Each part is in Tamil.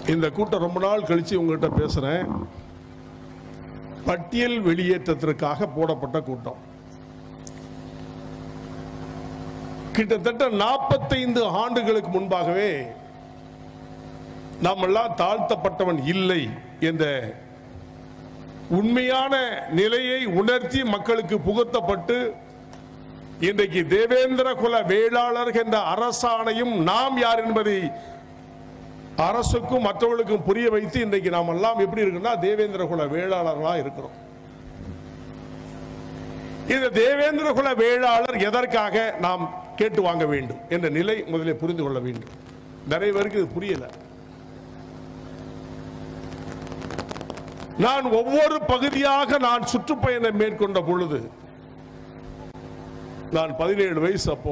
இந்த கூட்டம் ரொம்ப நாள் கழிச்சு உங்ககிட்ட பேசுறேன் பட்டியல் வெளியேற்றத்திற்காக போடப்பட்ட கூட்டம் கிட்டத்தட்ட நாற்பத்தைந்து ஆண்டுகளுக்கு முன்பாகவே நாமெல்லாம் தாழ்த்தப்பட்டவன் இல்லை என்ற உண்மையான நிலையை உணர்த்தி மக்களுக்கு புகுத்தப்பட்டு இன்றைக்கு தேவேந்திர குல வேளாளர் என்ற அரசாணையும் நாம் யார் என்பதை அரசுக்கும் மற்றவர்களுக்கும் புரிய வைத்து இன்றைக்கு நாம் எல்லாம் எப்படி இருக்குன்னா தேவேந்திர குல வேளாளர்களா இருக்கிறோம் இந்த தேவேந்திர குல வேளாளர் எதற்காக நாம் கேட்டு வாங்க வேண்டும் என்ற நிலை முதலில் புரிந்து கொள்ள வேண்டும் நிறைய பேருக்கு இது புரியல நான் ஒவ்வொரு பகுதியாக நான் சுற்றுப்பயணம் மேற்கொண்ட பொழுது நான் பதினேழு வயசு அப்போ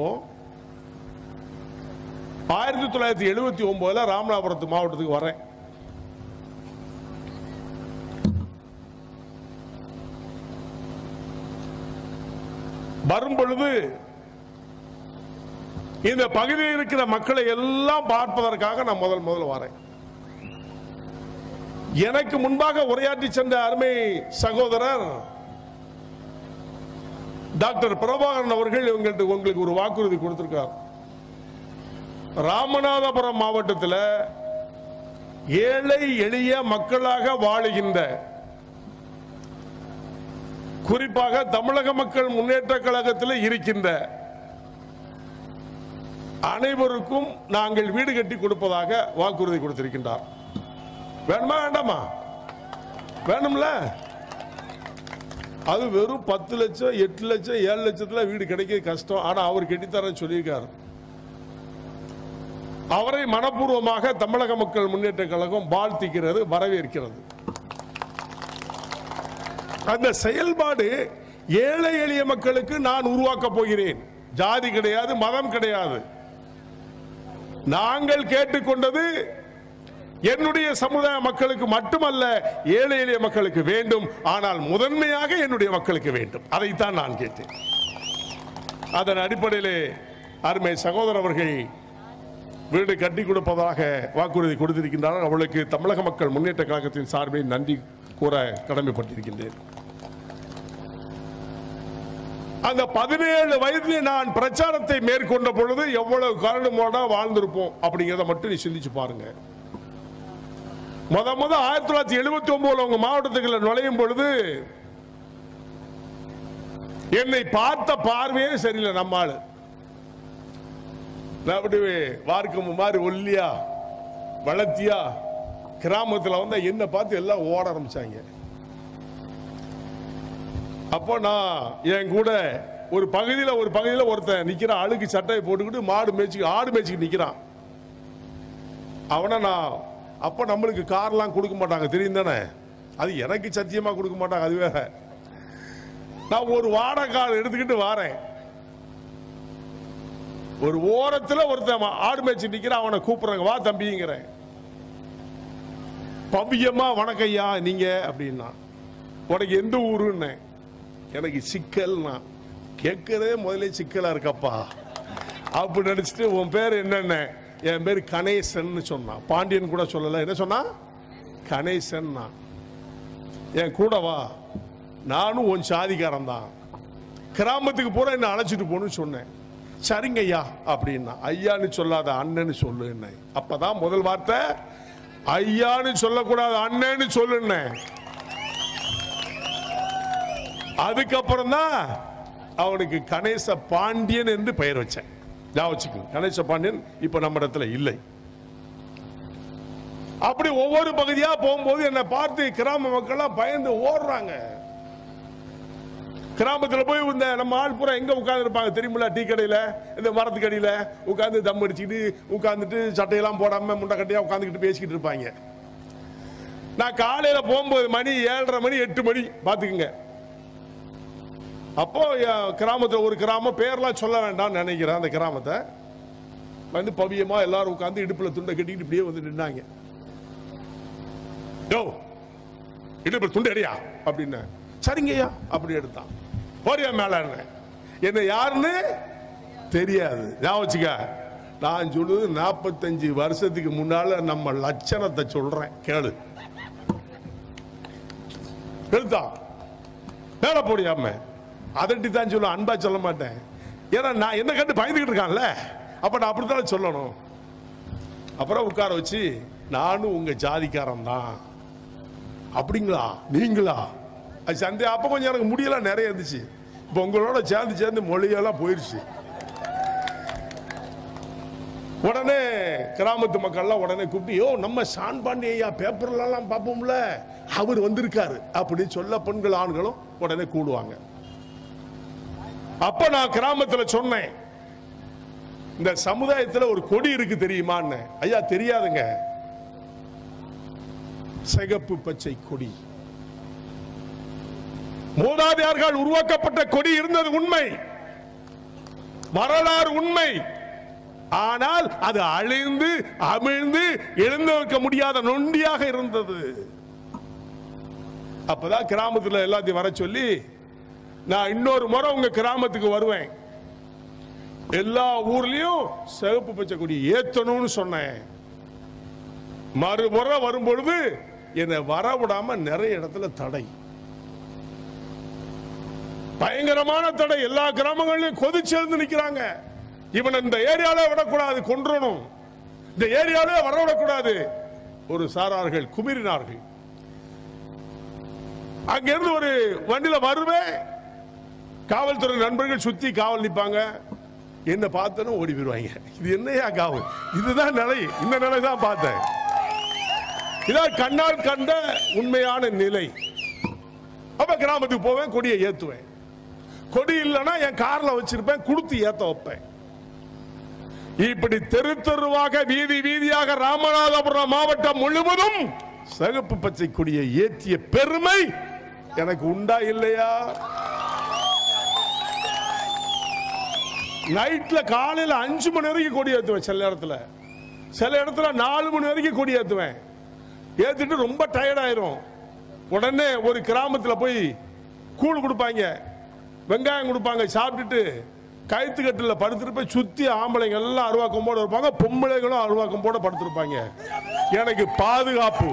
ஆயிரத்தி தொள்ளாயிரத்தி எழுபத்தி ஒன்பதுல ராமநாதபுரத்து மாவட்டத்துக்கு வரேன் வரும் பொழுது இந்த பகுதியில் இருக்கிற மக்களை எல்லாம் பார்ப்பதற்காக நான் முதல் முதல்ல வரேன் எனக்கு முன்பாக உரையாற்றி சென்ற அருமை சகோதரர் டாக்டர் பிரபாகரன் அவர்கள் இவங்கள்ட்ட உங்களுக்கு ஒரு வாக்குறுதி கொடுத்திருக்கார் ராமநாதபுரம் மாவட்டத்தில் ஏழை எளிய மக்களாக வாழுகின்ற குறிப்பாக தமிழக மக்கள் முன்னேற்ற கழகத்தில் இருக்கின்ற அனைவருக்கும் நாங்கள் வீடு கட்டி கொடுப்பதாக வாக்குறுதி கொடுத்திருக்கின்றார் வேணுமா வேண்டாமா வேணும்ல அது வெறும் பத்து லட்சம் எட்டு லட்சம் ஏழு லட்சத்துல வீடு கிடைக்க கஷ்டம் ஆனா அவர் கட்டித்தரேன்னு சொல்லியிருக்காரு அவரை மனப்பூர்வமாக தமிழக மக்கள் முன்னேற்ற கழகம் வாழ்த்திக்கிறது வரவேற்கிறது அந்த செயல்பாடு ஏழை எளிய மக்களுக்கு நான் உருவாக்க போகிறேன் ஜாதி கிடையாது மதம் கிடையாது நாங்கள் கேட்டுக்கொண்டது என்னுடைய சமுதாய மக்களுக்கு மட்டுமல்ல ஏழை எளிய மக்களுக்கு வேண்டும் ஆனால் முதன்மையாக என்னுடைய மக்களுக்கு வேண்டும் அதைத்தான் நான் கேட்டேன் அதன் அடிப்படையிலே அருமை சகோதரர் அவர்கள் வீடு கட்டி கொடுப்பதாக வாக்குறுதி கொடுத்திருக்கின்றார் அவளுக்கு தமிழக மக்கள் முன்னேற்ற கழகத்தின் சார்பில் நன்றி கூற கடமைப்பட்டிருக்கின்றேன் அந்த பதினேழு வயதிலே நான் பிரச்சாரத்தை மேற்கொண்ட பொழுது எவ்வளவு கரடுமோடா வாழ்ந்திருப்போம் அப்படிங்கிறத மட்டும் நீ சிந்திச்சு பாருங்க முத முத ஆயிரத்தி தொள்ளாயிரத்தி எழுபத்தி ஒன்பதுல உங்க மாவட்டத்துக்குள்ள நுழையும் பொழுது என்னை பார்த்த பார்வையே சரியில்லை நம்ம ஆளு நான் அப்படி வார்க்கம்பு மாதிரி ஒல்லியா வளர்த்தியா கிராமத்துல வந்து என்ன பார்த்து எல்லாம் ஓட ஆரம்பிச்சாங்க அப்போ நான் என் கூட ஒரு பகுதியில ஒரு பகுதியில ஒருத்தன் நிக்கிறான் அழுக்கு சட்டையை போட்டுக்கிட்டு மாடு மேய்ச்சி ஆடு மேய்ச்சிக்கிட்டு நிக்கிறான் அவனை நான் அப்ப நம்மளுக்கு கார்லாம் கொடுக்க மாட்டாங்க தெரியும் தானே அது எனக்கு சத்தியமா கொடுக்க மாட்டாங்க அது வேற நான் ஒரு வாடகை கார் எடுத்துக்கிட்டு வாரேன் ஒரு ஓரத்துல ஒருத்தன் ஆடு மேய்ச்சி நிக்கிறான் அவனை கூப்பிடுறாங்க வா தம்பிங்கிறேன் பவ்யமா வணக்கய்யா நீங்க அப்படின்னா உனக்கு எந்த ஊருன்னு எனக்கு சிக்கல்னா கேட்கறதே முதல்ல சிக்கலா இருக்கப்பா அப்படி நினைச்சிட்டு உன் பேர் என்னென்ன என் பேர் கணேசன் சொன்னான் பாண்டியன் கூட சொல்லல என்ன சொன்னா கணேசன் என் கூட வா நானும் உன் சாதிக்காரன் தான் கிராமத்துக்கு பூரா என்ன அழைச்சிட்டு போகணும்னு சொன்னேன் சரிங்க ஐயா அப்படின்னா ஐயான்னு சொல்லாத அண்ணன்னு சொல்லு என்ன அப்பதான் முதல் வார்த்தை ஐயான்னு சொல்லக்கூடாது அண்ணன்னு சொல்லுன்னேன் அதுக்கப்புறம் தான் அவனுக்கு கணேச பாண்டியன் என்று பெயர் வச்சேன் ஞாபகம் வச்சுக்கோங்க கணேச பாண்டியன் இப்ப நம்ம இடத்துல இல்லை அப்படி ஒவ்வொரு பகுதியா போகும்போது என்னை பார்த்து கிராம மக்கள்லாம் பயந்து ஓடுறாங்க கிராமத்துல போய் இந்த நம்ம ஆள் பூரா எங்க உட்கார்ந்து இருப்பாங்க தெரியுமில்ல டீ கடையில இந்த மரத்துக்கு அடியில உட்கார்ந்து தம் அடிச்சுக்கிட்டு உட்கார்ந்துட்டு சட்டையெல்லாம் போடாம முண்டை கட்டியா உட்காந்துக்கிட்டு பேசிக்கிட்டு இருப்பாங்க நான் காலையில போகும்போது மணி ஏழரை மணி எட்டு மணி பாத்துக்குங்க அப்போ என் கிராமத்துல ஒரு கிராமம் பேர்லாம் சொல்ல வேண்டாம்னு நினைக்கிறேன் அந்த கிராமத்தை வந்து பவியமா எல்லாரும் உட்கார்ந்து இடுப்புல துண்டை கட்டிக்கிட்டு இப்படியே வந்து நின்னாங்க யோ இடுப்புல துண்டு அடியா அப்படின்னு சரிங்கய்யா அப்படி எடுத்தான் போறியா மேல என்ன யாருன்னு தெரியாது ஞாபகம் வச்சுக்க நான் சொல்லுது நாற்பத்தஞ்சு வருஷத்துக்கு முன்னால நம்ம லட்சணத்தை சொல்றேன் கேளு எழுத்தா மேல போடியாம அதட்டி தான் சொல்ல அன்பா சொல்ல மாட்டேன் ஏன்னா நான் என்ன கண்டு பயந்துகிட்டு இருக்கான்ல அப்ப நான் அப்படித்தானே சொல்லணும் அப்புறம் உட்கார வச்சு நானும் உங்க ஜாதிக்காரன் தான் அப்படிங்களா நீங்களா அது சந்தே அப்ப கொஞ்சம் எனக்கு முடியெல்லாம் நிறைய இருந்துச்சு இப்போ உங்களோட சேர்ந்து சேர்ந்து மொழியெல்லாம் போயிருச்சு உடனே கிராமத்து மக்கள்லாம் உடனே கூப்பிட்டு யோ நம்ம சான் பாண்டி ஐயா பேப்பர்லாம் பார்ப்போம்ல அவர் வந்திருக்காரு அப்படின்னு சொல்ல பெண்கள் ஆண்களும் உடனே கூடுவாங்க அப்ப நான் கிராமத்துல சொன்னேன் இந்த சமுதாயத்துல ஒரு கொடி இருக்கு தெரியுமான்னு ஐயா தெரியாதுங்க சிகப்பு பச்சை கொடி மூதாதையார்கள் உருவாக்கப்பட்ட கொடி இருந்தது உண்மை வரலாறு உண்மை ஆனால் அது அழிந்து அமிழ்ந்து எழுந்து வைக்க முடியாத நொண்டியாக இருந்தது அப்பதான் கிராமத்துல எல்லாத்தையும் வர சொல்லி நான் இன்னொரு முறை உங்க கிராமத்துக்கு வருவேன் எல்லா ஊர்லயும் சிவப்பு பச்சை கொடி ஏத்தணும்னு சொன்னேன் மறுமுறை வரும்பொழுது என்னை வர விடாம நிறைய இடத்துல தடை பயங்கரமான தடை எல்லா கிராமங்களிலும் கொதிச்செழுந்து நிக்கிறாங்க இவன் இந்த ஏரியால விடக்கூடாது கொன்றணும் இந்த ஏரியால வர விடக்கூடாது ஒரு சாரார்கள் குமிரினார்கள் அங்கிருந்து ஒரு வண்டியில வருவேன் காவல்துறை நண்பர்கள் சுத்தி காவல் நிப்பாங்க என்ன பார்த்தனும் ஓடி போயிருவாங்க இது என்னையா காவல் இதுதான் நிலை இந்த நிலை தான் பார்த்தேன் இதான் கண்ணால் கண்ட உண்மையான நிலை அப்ப கிராமத்துக்கு போவேன் கொடியை ஏத்துவேன் கொடி இல்லைன்னா என் கார்ல வச்சிருப்பேன் கொடுத்து ஏத்த வைப்பேன் இப்படி தெரு தெருவாக வீதி வீதியாக ராமநாதபுரம் மாவட்டம் முழுவதும் சிகப்பு பச்சை கொடியை ஏற்றிய பெருமை எனக்கு உண்டா இல்லையா நைட்ல காலையில அஞ்சு மணி வரைக்கும் கொடி ஏத்துவேன் சில நேரத்துல சில இடத்துல நாலு மணி வரைக்கும் கொடி ஏத்துவேன் ஏத்திட்டு ரொம்ப டயர்ட் ஆயிரும் உடனே ஒரு கிராமத்துல போய் கூழ் கொடுப்பாங்க வெங்காயம் கொடுப்பாங்க சாப்பிட்டுட்டு கயிற்று கட்டில படுத்திருப்பேன் சுத்தி ஆம்பளைங்க எல்லாம் அருவாக்கம்போட இருப்பாங்க பொம்பளைகளும் அருவாக்கம்போட படுத்திருப்பாங்க எனக்கு பாதுகாப்பு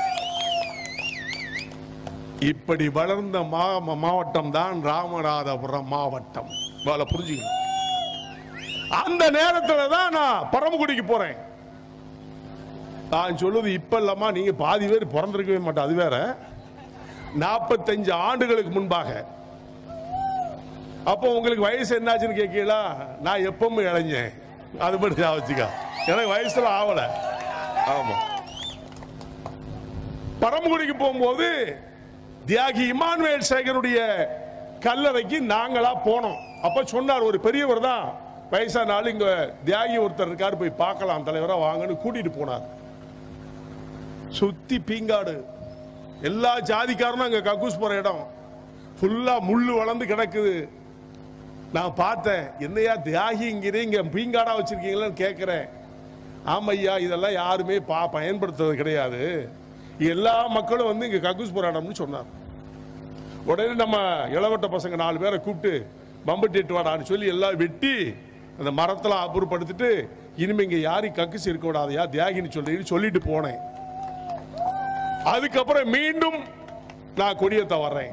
இப்படி வளர்ந்த மா- மாவட்டம் தான் ராமநாதபுரம் மாவட்டம் வேலை புரிஞ்சுக்கணும் அந்த நேரத்துல தான் நான் பரமக்குடிக்கு போறேன் நான் சொல்லுது இப்ப இல்லம்மா நீங்க பாதி பேர் பிறந்திருக்கவே மாட்டோம் அது வேற நாற்பத்தஞ்சு ஆண்டுகளுக்கு முன்பாக அப்போ உங்களுக்கு வயசு என்னாச்சுன்னு கேட்கலா நான் எப்பவும் இளைஞன் அது மட்டும் ஞாபகம் வச்சுக்க எனக்கு வயசுல ஆகல ஆமா பரமக்குடிக்கு போகும்போது தியாகி இமானுவேல் சேகருடைய கல்லறைக்கு நாங்களா போனோம் அப்ப சொன்னார் ஒரு பெரியவர் தான் வயசான ஆளு இங்க தியாகி ஒருத்தர் இருக்காரு போய் பார்க்கலாம் தலைவரா வாங்கன்னு கூட்டிட்டு போனார் சுத்தி பீங்காடு எல்லா ஜாதிக்காரனும் அங்க கக்கூஸ் போற இடம் ஃபுல்லா முள்ளு வளர்ந்து கிடக்குது நான் பார்த்தேன் என்னையா தியாகிங்கிறீ இங்க பீங்காடா வச்சிருக்கீங்களான்னு கேட்கிறேன் ஆமையா இதெல்லாம் யாருமே பா பயன்படுத்துறது கிடையாது எல்லா மக்களும் வந்து இங்க கக்கூஸ் போற இடம்னு சொன்னார் உடனே நம்ம இளவட்ட பசங்க நாலு பேரை கூப்பிட்டு பம்பட்டி எட்டு வாடான்னு சொல்லி எல்லாம் வெட்டி அந்த மரத்துல அப்புறப்படுத்திட்டு இனிமே இங்க யாரும் கக்குஸ் இருக்க கூடாதையா தியாகின்னு சொல்றீங்கன்னு சொல்லிட்டு போனேன் அதுக்கப்புறம் மீண்டும் நான் கொடியத்தை வர்றேன்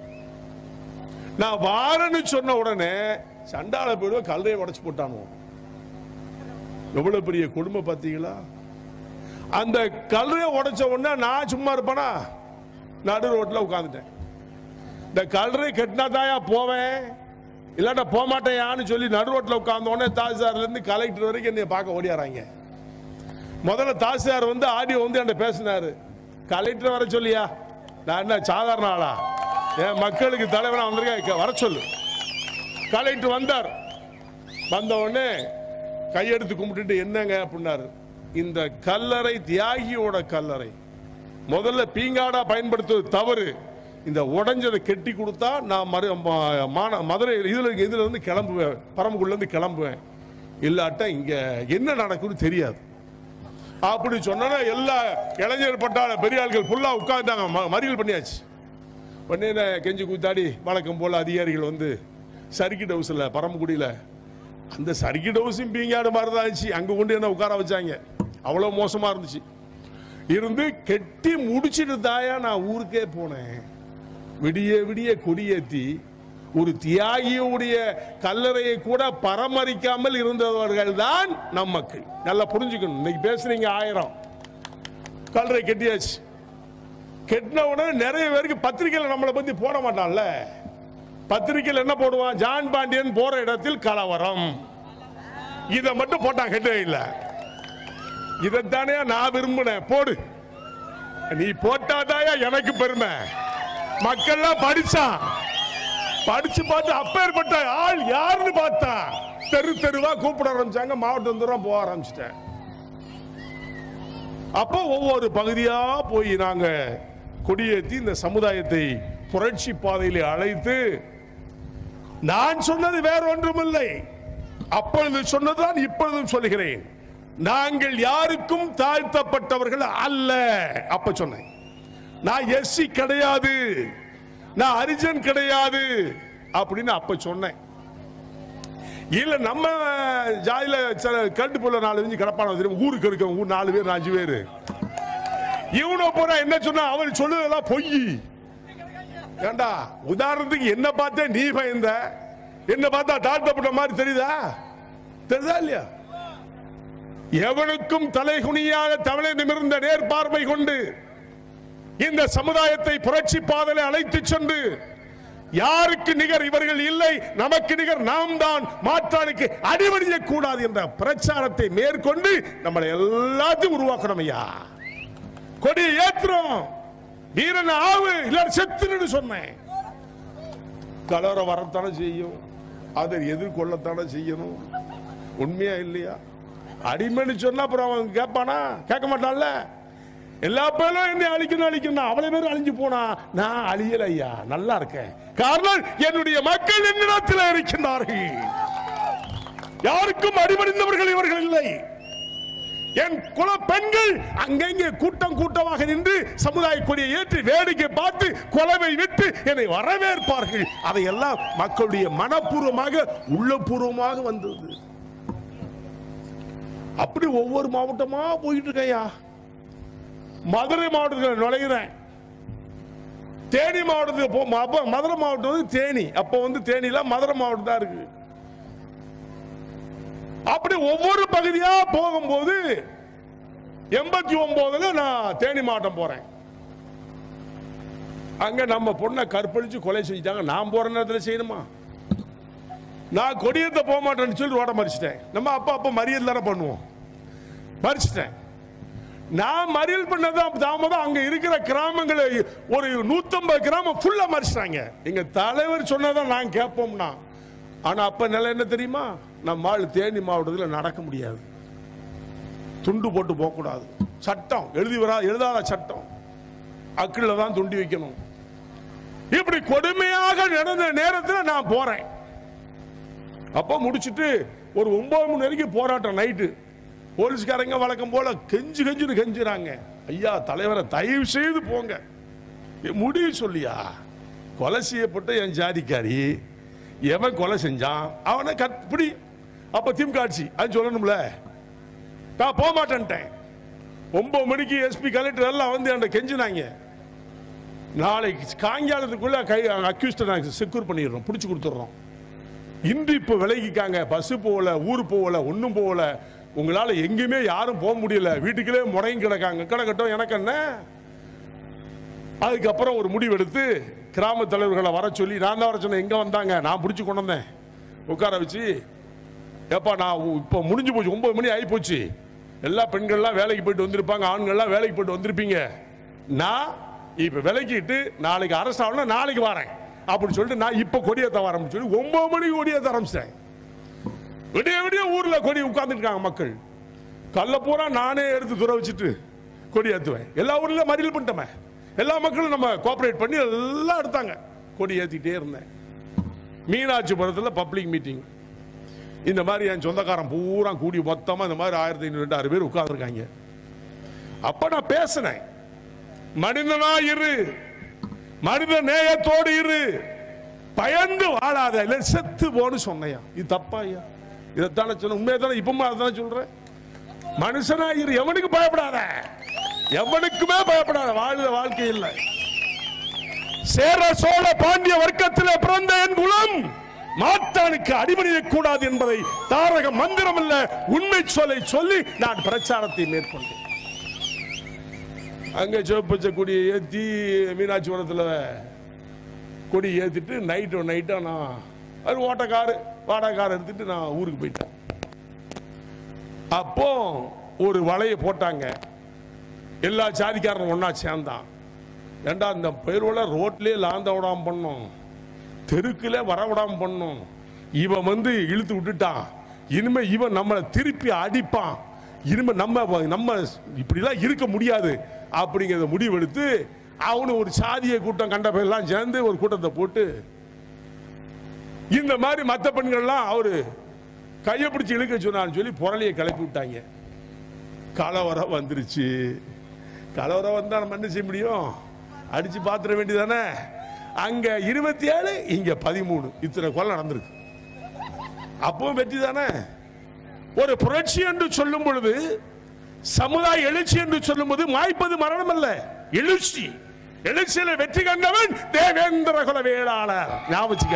நான் வாரன்னு சொன்ன உடனே சண்டால போயிடுவேன் கல்லையை உடைச்சு போட்டானோ எவ்வளவு பெரிய கொடுமை பார்த்தீங்களா அந்த கல்லையை உடைச்ச உடனே நான் சும்மா இருப்பேனா நடு ரோட்ல உட்காந்துட்டேன் இந்த கல்றை கட்டினா தாயா போவேன் இல்லாட்டா போக மாட்டேயான்னு சொல்லி நடு ரோட்ல உட்கார்ந்த உடனே தாசில்தார்ல இருந்து கலெக்டர் வரைக்கும் என்னை பார்க்க ஓடியாராங்க முதல்ல தாசில்தார் வந்து ஆடியோ வந்து என்கிட்ட பேசினாரு கலெக்டர் வர சொல்லியா நான் என்ன சாதாரண ஆளா என் மக்களுக்கு தலைவனா வந்திருக்கேன் வர சொல்லு கலெக்டர் வந்தார் வந்த உடனே கையெடுத்து கும்பிட்டுட்டு என்னங்க அப்படின்னாரு இந்த கல்லறை தியாகியோட கல்லறை முதல்ல பீங்காடா பயன்படுத்துவது தவறு இந்த உடைஞ்சதை கெட்டி கொடுத்தா நான் மறு ம- மான மதுரை இதுல இதுல இருந்து கிளம்புவேன் பரம்புக்குள்ள இருந்து கிளம்புவேன் இல்லாட்டா இங்க என்ன நடக்கும்னு தெரியாது அப்படி சொன்னா எல்லா இளைஞர் பட்டாள பெரிய ஆட்கள் ஃபுல்லா உட்கார்ந்தாங்க ம- மறியல் பண்ணியாச்சு உடனே நான் கெஞ்சி கூத்தாடி வழக்கம் போல அதிகாரிகள் வந்து சர்க்கிட் ஹவுஸில் பரமக்குடியில் அந்த சர்க்கிட் ஹவுஸும் பீங்காடு மாதிரி தான் இருந்துச்சு அங்க கொண்டு என்ன உட்கார வச்சாங்க அவ்வளவு மோசமா இருந்துச்சு இருந்து கெட்டி முடிச்சிட்டு தாயா நான் ஊருக்கே போனேன் விடிய விடிய கொடியேத்தி ஒரு தியாகியுடைய கல்லறையை கூட பராமரிக்காமல் இருந்தவர்கள் தான் நம் மக்கள் நல்லா புரிஞ்சுக்கணும் இன்னைக்கு பேசுறீங்க ஆயிரம் கல்லறை கெட்டியாச்சு கெட்டின உடனே நிறைய பேருக்கு பத்திரிக்கையில நம்மளை பத்தி போட மாட்டான்ல பத்திரிக்கையில் என்ன போடுவான் ஜான் பாண்டியன் போற இடத்தில் கலவரம் இதை மட்டும் போட்டான் கெட்ட இல்ல இதைத்தானே நான் விரும்பினேன் போடு நீ போட்டாதாயா எனக்கு பெருமை மக்கள்லாம் படிச்சான் படிச்சு பார்த்து அப்பேற்பட்ட ஆள் யாருன்னு பார்த்தா தெரு தெருவா கூப்பிட ஆரம்பிச்சாங்க மாவட்டம் தூரம் போக ஆரம்பிச்சிட்டேன் அப்போ ஒவ்வொரு பகுதியா போய் நாங்க கொடியேத்தி இந்த சமுதாயத்தை புரட்சி பாதையிலே அழைத்து நான் சொன்னது வேற ஒன்றுமில்லை அப்பொழுது சொன்னதுதான் இப்பொழுதும் சொல்கிறேன் நாங்கள் யாருக்கும் தாழ்த்தப்பட்டவர்கள் அல்ல அப்ப சொன்னேன் நான் எஸ்சி கிடையாது நான் அரிஜன் கிடையாது அப்படின்னு அப்ப சொன்னேன் இல்ல நம்ம ஜாதியில சில கண்டு போல நாலு தெரிஞ்சு கிடப்பான தெரியும் ஊருக்கு இருக்க ஊர் நாலு பேர் அஞ்சு பேர் இவனை போனா என்ன சொன்னா அவன் சொல்லுதெல்லாம் பொய் ஏண்டா உதாரணத்துக்கு என்ன பார்த்தே நீ பயந்த என்ன பார்த்தா தாழ்த்தப்பட்ட மாதிரி தெரியுதா தெரியுதா இல்லையா எவனுக்கும் தலைகுனியாக தவளை நிமிர்ந்த நேர்பார்வை கொண்டு இந்த சமுதாயத்தை புரட்சி பாதலை அழைத்து சென்று யாருக்கு நிகர் இவர்கள் இல்லை நமக்கு நிகர் நாம் தான் மாற்றானுக்கு அடிபடிய கூடாது என்ற பிரச்சாரத்தை மேற்கொண்டு நம்மளை எல்லாத்தையும் உருவாக்கணும் ஐயா கொடியை ஏத்துறோம் வீரன் ஆவு இல்ல செத்துன்னு சொன்னேன் கலவரம் வரத்தானே செய்யும் அதை எதிர்கொள்ளத்தானே செய்யணும் உண்மையா இல்லையா அடிமைன்னு சொன்னா அப்புறம் அவன் கேட்பானா கேட்க மாட்டான்ல எல்லா பேரும் என்னை அழிக்கணும் அழிக்கணும் அவ்வளவு பேர் அழிஞ்சு போனா நான் அழியல ஐயா நல்லா இருக்கேன் காரணம் என்னுடைய மக்கள் என்னிடத்தில் இருக்கின்றார்கள் யாருக்கும் அடிபணிந்தவர்கள் இவர்கள் இல்லை என் குல பெண்கள் அங்கங்கே கூட்டம் கூட்டமாக நின்று சமுதாய கொடியை ஏற்றி வேடிக்கை பார்த்து கொலவை விட்டு என்னை வரவேற்பார்கள் அதையெல்லாம் மக்களுடைய மனப்பூர்வமாக உள்ளபூர்வமாக வந்தது அப்படி ஒவ்வொரு மாவட்டமா போயிட்டு இருக்கையா மதுரை மாவட்டத்தில் நுழைகிறேன் தேனி மாவட்டத்துக்கு போ அப்ப மதுரை மாவட்டம் வந்து தேனி அப்ப வந்து தேனில மதுரை மாவட்டம் தான் இருக்கு அப்படி ஒவ்வொரு பகுதியா போகும்போது எண்பத்தி ஒன்பதுல நான் தேனி மாவட்டம் போறேன் அங்க நம்ம பொண்ணை கற்பழிச்சு கொலை செஞ்சுட்டாங்க நான் போற நேரத்தில் செய்யணுமா நான் கொடியத்தை போக மாட்டேன்னு சொல்லி ரோட மறிச்சிட்டேன் நம்ம அப்பா அப்பா மறியல் தானே பண்ணுவோம் மறிச்சிட்டேன் நான் மறியல் பண்ணதான் தாமதம் அங்க இருக்கிற கிராமங்களை ஒரு நூத்தம்பது கிராமம் ஃபுல்லா மறிச்சிட்டாங்க எங்க தலைவர் சொன்னதான் நான் கேட்போம்னா ஆனா அப்ப நிலை என்ன தெரியுமா நம்ம ஆள் தேனி மாவட்டத்தில் நடக்க முடியாது துண்டு போட்டு போகக்கூடாது சட்டம் எழுதி வரா எழுதாத சட்டம் அக்கில தான் துண்டி வைக்கணும் இப்படி கொடுமையாக நடந்த நேரத்தில் நான் போறேன் அப்ப முடிச்சிட்டு ஒரு ஒன்பது மணி வரைக்கும் போராட்டம் நைட்டு போலீஸ்காரங்க வழக்கம் போல கெஞ்சு கெஞ்சுன்னு கெஞ்சுறாங்க ஐயா தலைவரை தயவு செய்து போங்க எ, முடிவு சொல்லியா கொலை செய்யப்பட்ட என் ஜாதிக்காரி எவன் கொலை செஞ்சான் அவனை கற்படி அப்ப திமுக ஆட்சி அது சொல்லணும்ல நான் போக மாட்டேன்ட்டேன் ஒன்பது மணிக்கு எஸ்பி கலெக்டர் எல்லாம் வந்து என்கிட்ட கெஞ்சினாங்க நாளைக்கு சாயங்காலத்துக்குள்ள கை அக்யூஸ்ட நாங்கள் செக்யூர் பண்ணிடுறோம் பிடிச்சி கொடுத்துட்றோம் இன்று இப்போ விலகிக்காங்க பஸ் போகல ஊர் போகல ஒன்றும் போகல உங்களால எங்கேயுமே யாரும் போக முடியல வீட்டுக்குள்ளே முறையும் கிடக்காங்க கிடக்கட்டும் எனக்கு என்ன அதுக்கப்புறம் ஒரு முடிவெடுத்து கிராம தலைவர்களை வர சொல்லி நான் தான் வர சொன்னேன் எங்க வந்தாங்க நான் பிடிச்சி கொண்டு வந்தேன் உட்கார வச்சு ஏப்பா நான் உ- இப்போ முடிஞ்சு போச்சு ஒன்பது மணி ஆகி போச்சு எல்லா பெண்கள்லாம் வேலைக்கு போயிட்டு வந்திருப்பாங்க ஆண்கள்லாம் வேலைக்கு போயிட்டு வந்திருப்பீங்க நான் இப்போ விலக்கிட்டு நாளைக்கு அரசு ஆகணும் நாளைக்கு வரேன் அப்படின்னு சொல்லிட்டு நான் இப்போ கொடியேற்ற வரேன் சொல்லி ஒன்பது மணிக்கு கொடியேற்ற ஆரம்பிச்சிட்டேன் விடிய விடிய ஊர்ல கொடி உட்கார்ந்துட்டு இருக்காங்க மக்கள் கல்ல பூரா நானே எடுத்து துற வச்சுட்டு கொடி ஏத்துவேன் எல்லா ஊர்லயும் மறியல் பண்ணிட்டோமே எல்லா மக்களும் நம்ம கோஆபரேட் பண்ணி எல்லாம் எடுத்தாங்க கொடி ஏத்திட்டே இருந்தேன் மீனாட்சிபுரத்தில் பப்ளிக் மீட்டிங் இந்த மாதிரி என் சொந்தக்காரன் பூரா கூடி மொத்தமா இந்த மாதிரி ஆயிரத்தி ஐநூறு ரெண்டாயிரம் பேர் உட்கார்ந்துருக்காங்க அப்ப நான் பேசினேன் மனிதனா இரு மனித நேயத்தோடு இரு பயந்து வாழாத இல்ல செத்து போன்னு சொன்னையா இது தப்பா ஐயா இதைத்தானே சொன்ன உண்மையை தானே இப்பமா அதானே சொல்றேன் மனுஷனா இரு எவனுக்கு பயப்படாத எவனுக்குமே பயப்படாத வாழுத வாழ்க்கை இல்லை சேர சோழ பாண்டிய வர்க்கத்தில் பிறந்த என் குலம் மாற்றானுக்கு அடிபணியக் கூடாது என்பதை தாரக மந்திரம் அல்ல உண்மை சொல்லை சொல்லி நான் பிரச்சாரத்தை மேற்கொண்டேன் அங்க சிவப்பச்ச கொடியை ஏத்தி மீனாட்சிபுரத்துல கொடி ஏத்திட்டு நைட்டு நைட்டா நான் அது ஓட்ட காரு வாடகை கார் எடுத்துட்டு நான் ஊருக்கு போயிட்டேன் அப்போ ஒரு வலையை போட்டாங்க எல்லா சாதிக்காரனும் ஒண்ணா சேர்ந்தான் ஏண்டா இந்த பயிரோல ரோட்லயே லாந்த விடாம பண்ணோம் தெருக்குல வர விடாம பண்ணோம் இவன் வந்து இழுத்து விட்டுட்டான் இனிமே இவன் நம்மளை திருப்பி அடிப்பான் இனிமே நம்ம நம்ம இப்படிலாம் இருக்க முடியாது அப்படிங்கிறத முடிவெடுத்து அவனு ஒரு சாதிய கூட்டம் கண்ட பேர்லாம் சேர்ந்து ஒரு கூட்டத்தை போட்டு இந்த மாதிரி மற்ற பெண்கள்லாம் அவரு கையை பிடிச்சு இழுக்க சொன்னான்னு சொல்லி புரளியை கிளப்பி விட்டாங்க கலவரம் வந்துருச்சு கலவரம் வந்தா நம்ம என்ன செய்ய முடியும் அடிச்சு பாத்திர வேண்டியதானே அங்க இருபத்தி ஏழு இங்க பதிமூணு இத்தனை கொலை நடந்திருக்கு அப்பவும் வெற்றி தானே ஒரு புரட்சி என்று சொல்லும் பொழுது சமுதாய எழுச்சி என்று சொல்லும்போது மாய்ப்பது மரணம் அல்ல எழுச்சி எழுச்சியில வெற்றி கண்டவன் தேவேந்திர குல வேளாளர் ஞாபகம் வச்சுக்க.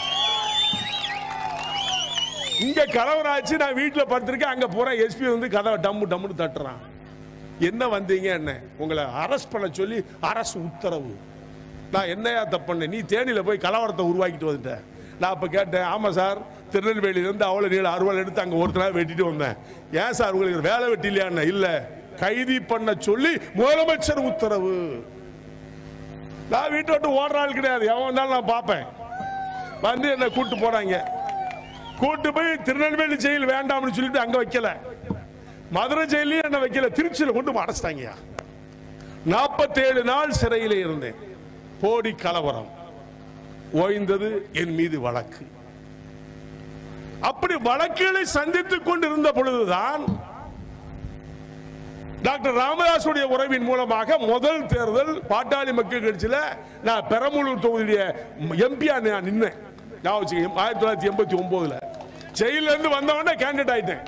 இங்க கலவராச்சு நான் வீட்டுல படுத்திருக்கேன் அங்க போறேன் எஸ்பி வந்து கதவை டம்மு டம்முன்னு தட்டுறான் என்ன வந்தீங்க என்ன உங்களை அரெஸ்ட் பண்ண சொல்லி அரசு உத்தரவு நான் என்னையா தப்பு பண்ணேன் நீ தேனியில போய் கலவரத்தை உருவாக்கிட்டு வந்துட்டேன் நான் அப்ப கேட்டேன் ஆமா சார் திருநெல்வேலியில இருந்து அவ்வளவு நீள அறுவல் எடுத்து அங்க ஒருத்தனா வெட்டிட்டு வந்தேன் ஏன் சார் உங்களுக்கு வேலை வெட்டி இல்லையா இல்ல கைதி பண்ண சொல்லி முதலமைச்சர் உத்தரவு நான் வீட்டை விட்டு ஓடுற ஆள் கிடையாது எவன் வந்தாலும் நான் பார்ப்பேன் வந்து என்ன கூட்டு போனாங்க கூட்டு போய் திருநெல்வேலி ஜெயில் வேண்டாம்னு சொல்லிட்டு அங்க வைக்கல மதுரை ஜெயிலையும் என்ன வைக்கல திருச்சியில கொண்டு போய் அடைச்சிட்டாங்க நாற்பத்தேழு நாள் சிறையிலே இருந்தேன் போடி கலவரம் ஓய்ந்தது என் மீது வழக்கு அப்படி வழக்குகளை சந்தித்துக் கொண்டிருந்த பொழுதுதான் டாக்டர் ராமதாசுடைய உறவின் மூலமாக முதல் தேர்தல் பாட்டாளி மக்கள் கட்சியில நான் பெரம்பலூர் தொகுதியுடைய எம்பியா நான் நின்னேன் நான் வச்சுக்க ஆயிரத்தி தொள்ளாயிரத்தி எண்பத்தி ஒன்பதுல ஜெயில இருந்து வந்தவொடனே கேண்டிடேட் ஆயிட்டேன்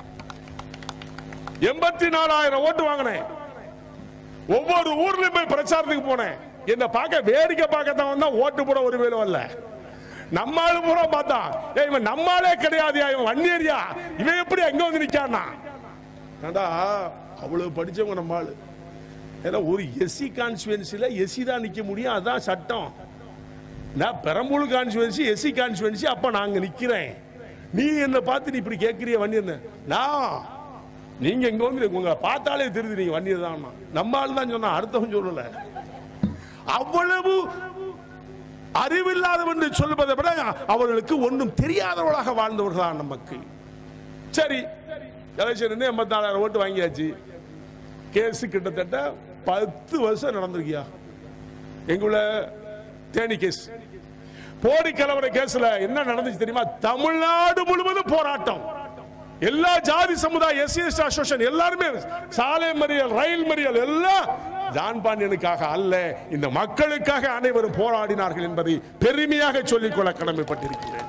எண்பத்தி நாலாயிரம் ஓட்டு வாங்கினேன் ஒவ்வொரு ஊர்லயும் போய் பிரச்சாரத்துக்கு போனேன் என்ன பார்க்க வேடிக்கை பார்க்கத்தான் வந்தா ஓட்டு போட ஒரு வேலை வரல நம்ம ஆளு பூரா பார்த்தான் ஏய் இவன் நம்மாலே கிடையாதுயா இவன் வன்னியரியா இவன் எப்படி எங்க வந்து நிக்கானா ஏண்டா அவ்வளவு படிச்சவங்க நம்ம ஆளு ஏன்னா ஒரு எஸ்சி கான்ஸ்டுவன்சில எஸ்சி தான் நிக்க முடியும் அதான் சட்டம் நான் பெரம்பலூர் கான்ஸ்டுவன்சி எஸ்சி கான்ஸ்டுவன்சி அப்ப நாங்க நிக்கிறேன் நீ என்ன பார்த்து நீ இப்படி கேட்கறிய வன்னியர் நான் நீங்க இங்க வந்து உங்களை பார்த்தாலே தெரியுது நீங்க வன்னியர் தான் நம்ம ஆளு தான் சொன்னா அடுத்தவன் சொல்லல அவ்வளவு அறிவில்லாதவன் என்று சொல்வதை விட அவர்களுக்கு ஒன்றும் தெரியாதவர்களாக வாழ்ந்தவர்களான மக்கள் சரி எலெக்ஷன் எண்பத்தி நாலாயிரம் ஓட்டு வாங்கியாச்சு கேஸ் கிட்டத்தட்ட பத்து வருஷம் நடந்திருக்கியா எங்குள்ள தேனி கேஸ் போடி கலவர கேஸ்ல என்ன நடந்துச்சு தெரியுமா தமிழ்நாடு முழுவதும் போராட்டம் எல்லா ஜாதி சமுதாய எஸ்சி எஸ்டி அசோசியேஷன் எல்லாருமே சாலை மறியல் ரயில் மறியல் எல்லாம் ஜான் பாண்டியனுக்காக அல்ல இந்த மக்களுக்காக அனைவரும் போராடினார்கள் என்பதை பெருமையாக சொல்லிக்கொள்ள கடமைப்பட்டிருக்கிறேன்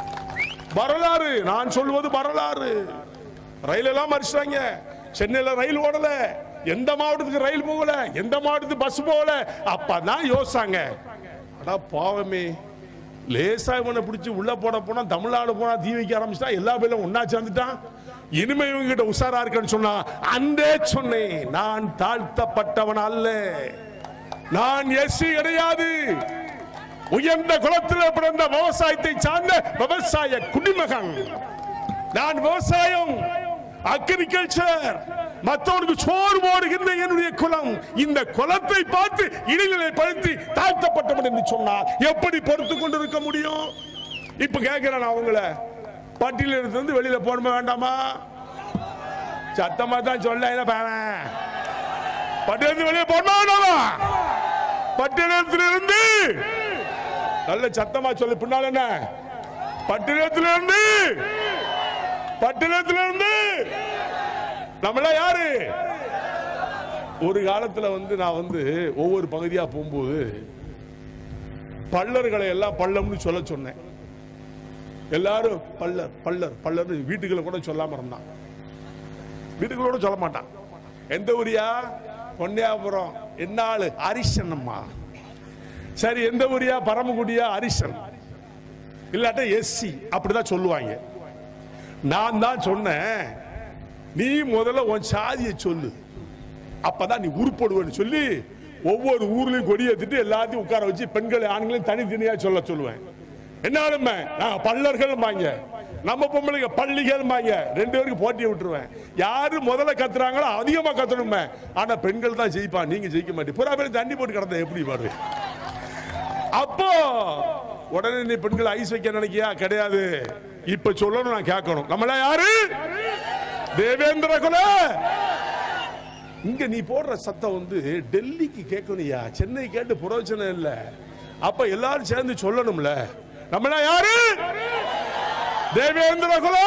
வரலாறு நான் சொல்வது வரலாறு ரயில் எல்லாம் மறிச்சிட்டாங்க சென்னையில ரயில் ஓடல எந்த மாவட்டத்துக்கு ரயில் போகல எந்த மாவட்டத்துக்கு பஸ் போகல அப்பதான் யோசிச்சாங்க அடா பாவமே லேசா இவனை பிடிச்சி உள்ள போட போனா தமிழ்நாடு போனா தீ வைக்க ஆரம்பிச்சிட்டா எல்லா பேரும் ஒன்னா சேர்ந்துட்டான் இனிமே இவங்க கிட்ட உஷாரா இருக்கேன்னு சொன்னா அந்தே சொன்னேன் நான் தாழ்த்தப்பட்டவன் அல்ல நான் எஸ்சி கிடையாது உயர்ந்த குலத்தில் பிறந்த விவசாயத்தை சார்ந்த விவசாய குடிமகன் நான் விவசாயம் அக்ரிகல்ச்சர் மற்றவனுக்கு சோறு போடுகின்ற என்னுடைய குலம் இந்த குலத்தை பார்த்து இடைநிலைப்படுத்தி தாழ்த்தப்பட்டவன் என்று சொன்னால் எப்படி பொறுத்து கொண்டிருக்க முடியும் இப்ப கேட்கிறேன் அவங்கள பட்டியல இருந்து வெளியில போகணுமா வேண்டாமா சத்தமா தான் சொல்ல என்ன பேரன் பட்டியலிருந்து வெளியே போகணுமா வேண்டாமா பட்டியலத்திலிருந்து நல்ல சத்தமா சொல்லு பின்னால் என்ன பட்டியலத்திலிருந்து பட்டினத்திலிருந்து நம்மள யாரு ஒரு காலத்துல வந்து நான் வந்து ஒவ்வொரு பகுதியா போகும்போது பள்ளர்களை எல்லாம் பள்ளம்னு சொல்ல சொன்னேன் எல்லாரும் பல்லர் பல்லர் பல்லர் வீட்டுக்குள்ள கூட சொல்லாம இருந்தான் வீட்டுக்குள்ள கூட சொல்ல மாட்டான் எந்த ஊரியா பொன்னியாபுரம் என்ன ஆளு அரிசன் அம்மா சரி எந்த ஊரியா பரமக்குடியா அரிசன் இல்லாட்ட எஸ்சி அப்படிதான் சொல்லுவாங்க நான் தான் சொன்னேன் நீ முதல்ல உன் சாதியை சொல்லு அப்பதான் நீ உருப்படுவேன்னு சொல்லி ஒவ்வொரு ஊர்லயும் கொடியேத்திட்டு எல்லாத்தையும் உட்கார வச்சு பெண்கள் ஆண்களையும் தனித்தனியா சொல்ல சொல்லுவேன் என்னாலுமே நான் பல்லர்கள் வாங்க நம்ம பொம்பளைங்க பள்ளிகள் வாங்க ரெண்டு பேருக்கு போட்டி விட்டுருவேன் யாரு முதல்ல கத்துறாங்களோ அதிகமா கத்தணுமே ஆனா பெண்கள் தான் ஜெயிப்பா நீங்க ஜெயிக்க மாட்டீங்க புறா பேர் தண்ணி போட்டு கிடந்த எப்படி பாரு அப்போ உடனே நீ பெண்கள் ஐஸ் வைக்க நினைக்கியா கிடையாது இப்ப சொல்லணும் நான் கேட்கணும் நம்மள யாரு தேவேந்திர குல இங்க நீ போடுற சத்தம் வந்து டெல்லிக்கு கேட்கணும்யா சென்னை கேட்டு புரோஜனம் இல்ல அப்ப எல்லாரும் சேர்ந்து சொல்லணும்ல நம்மள யாரு தேவேந்திர குல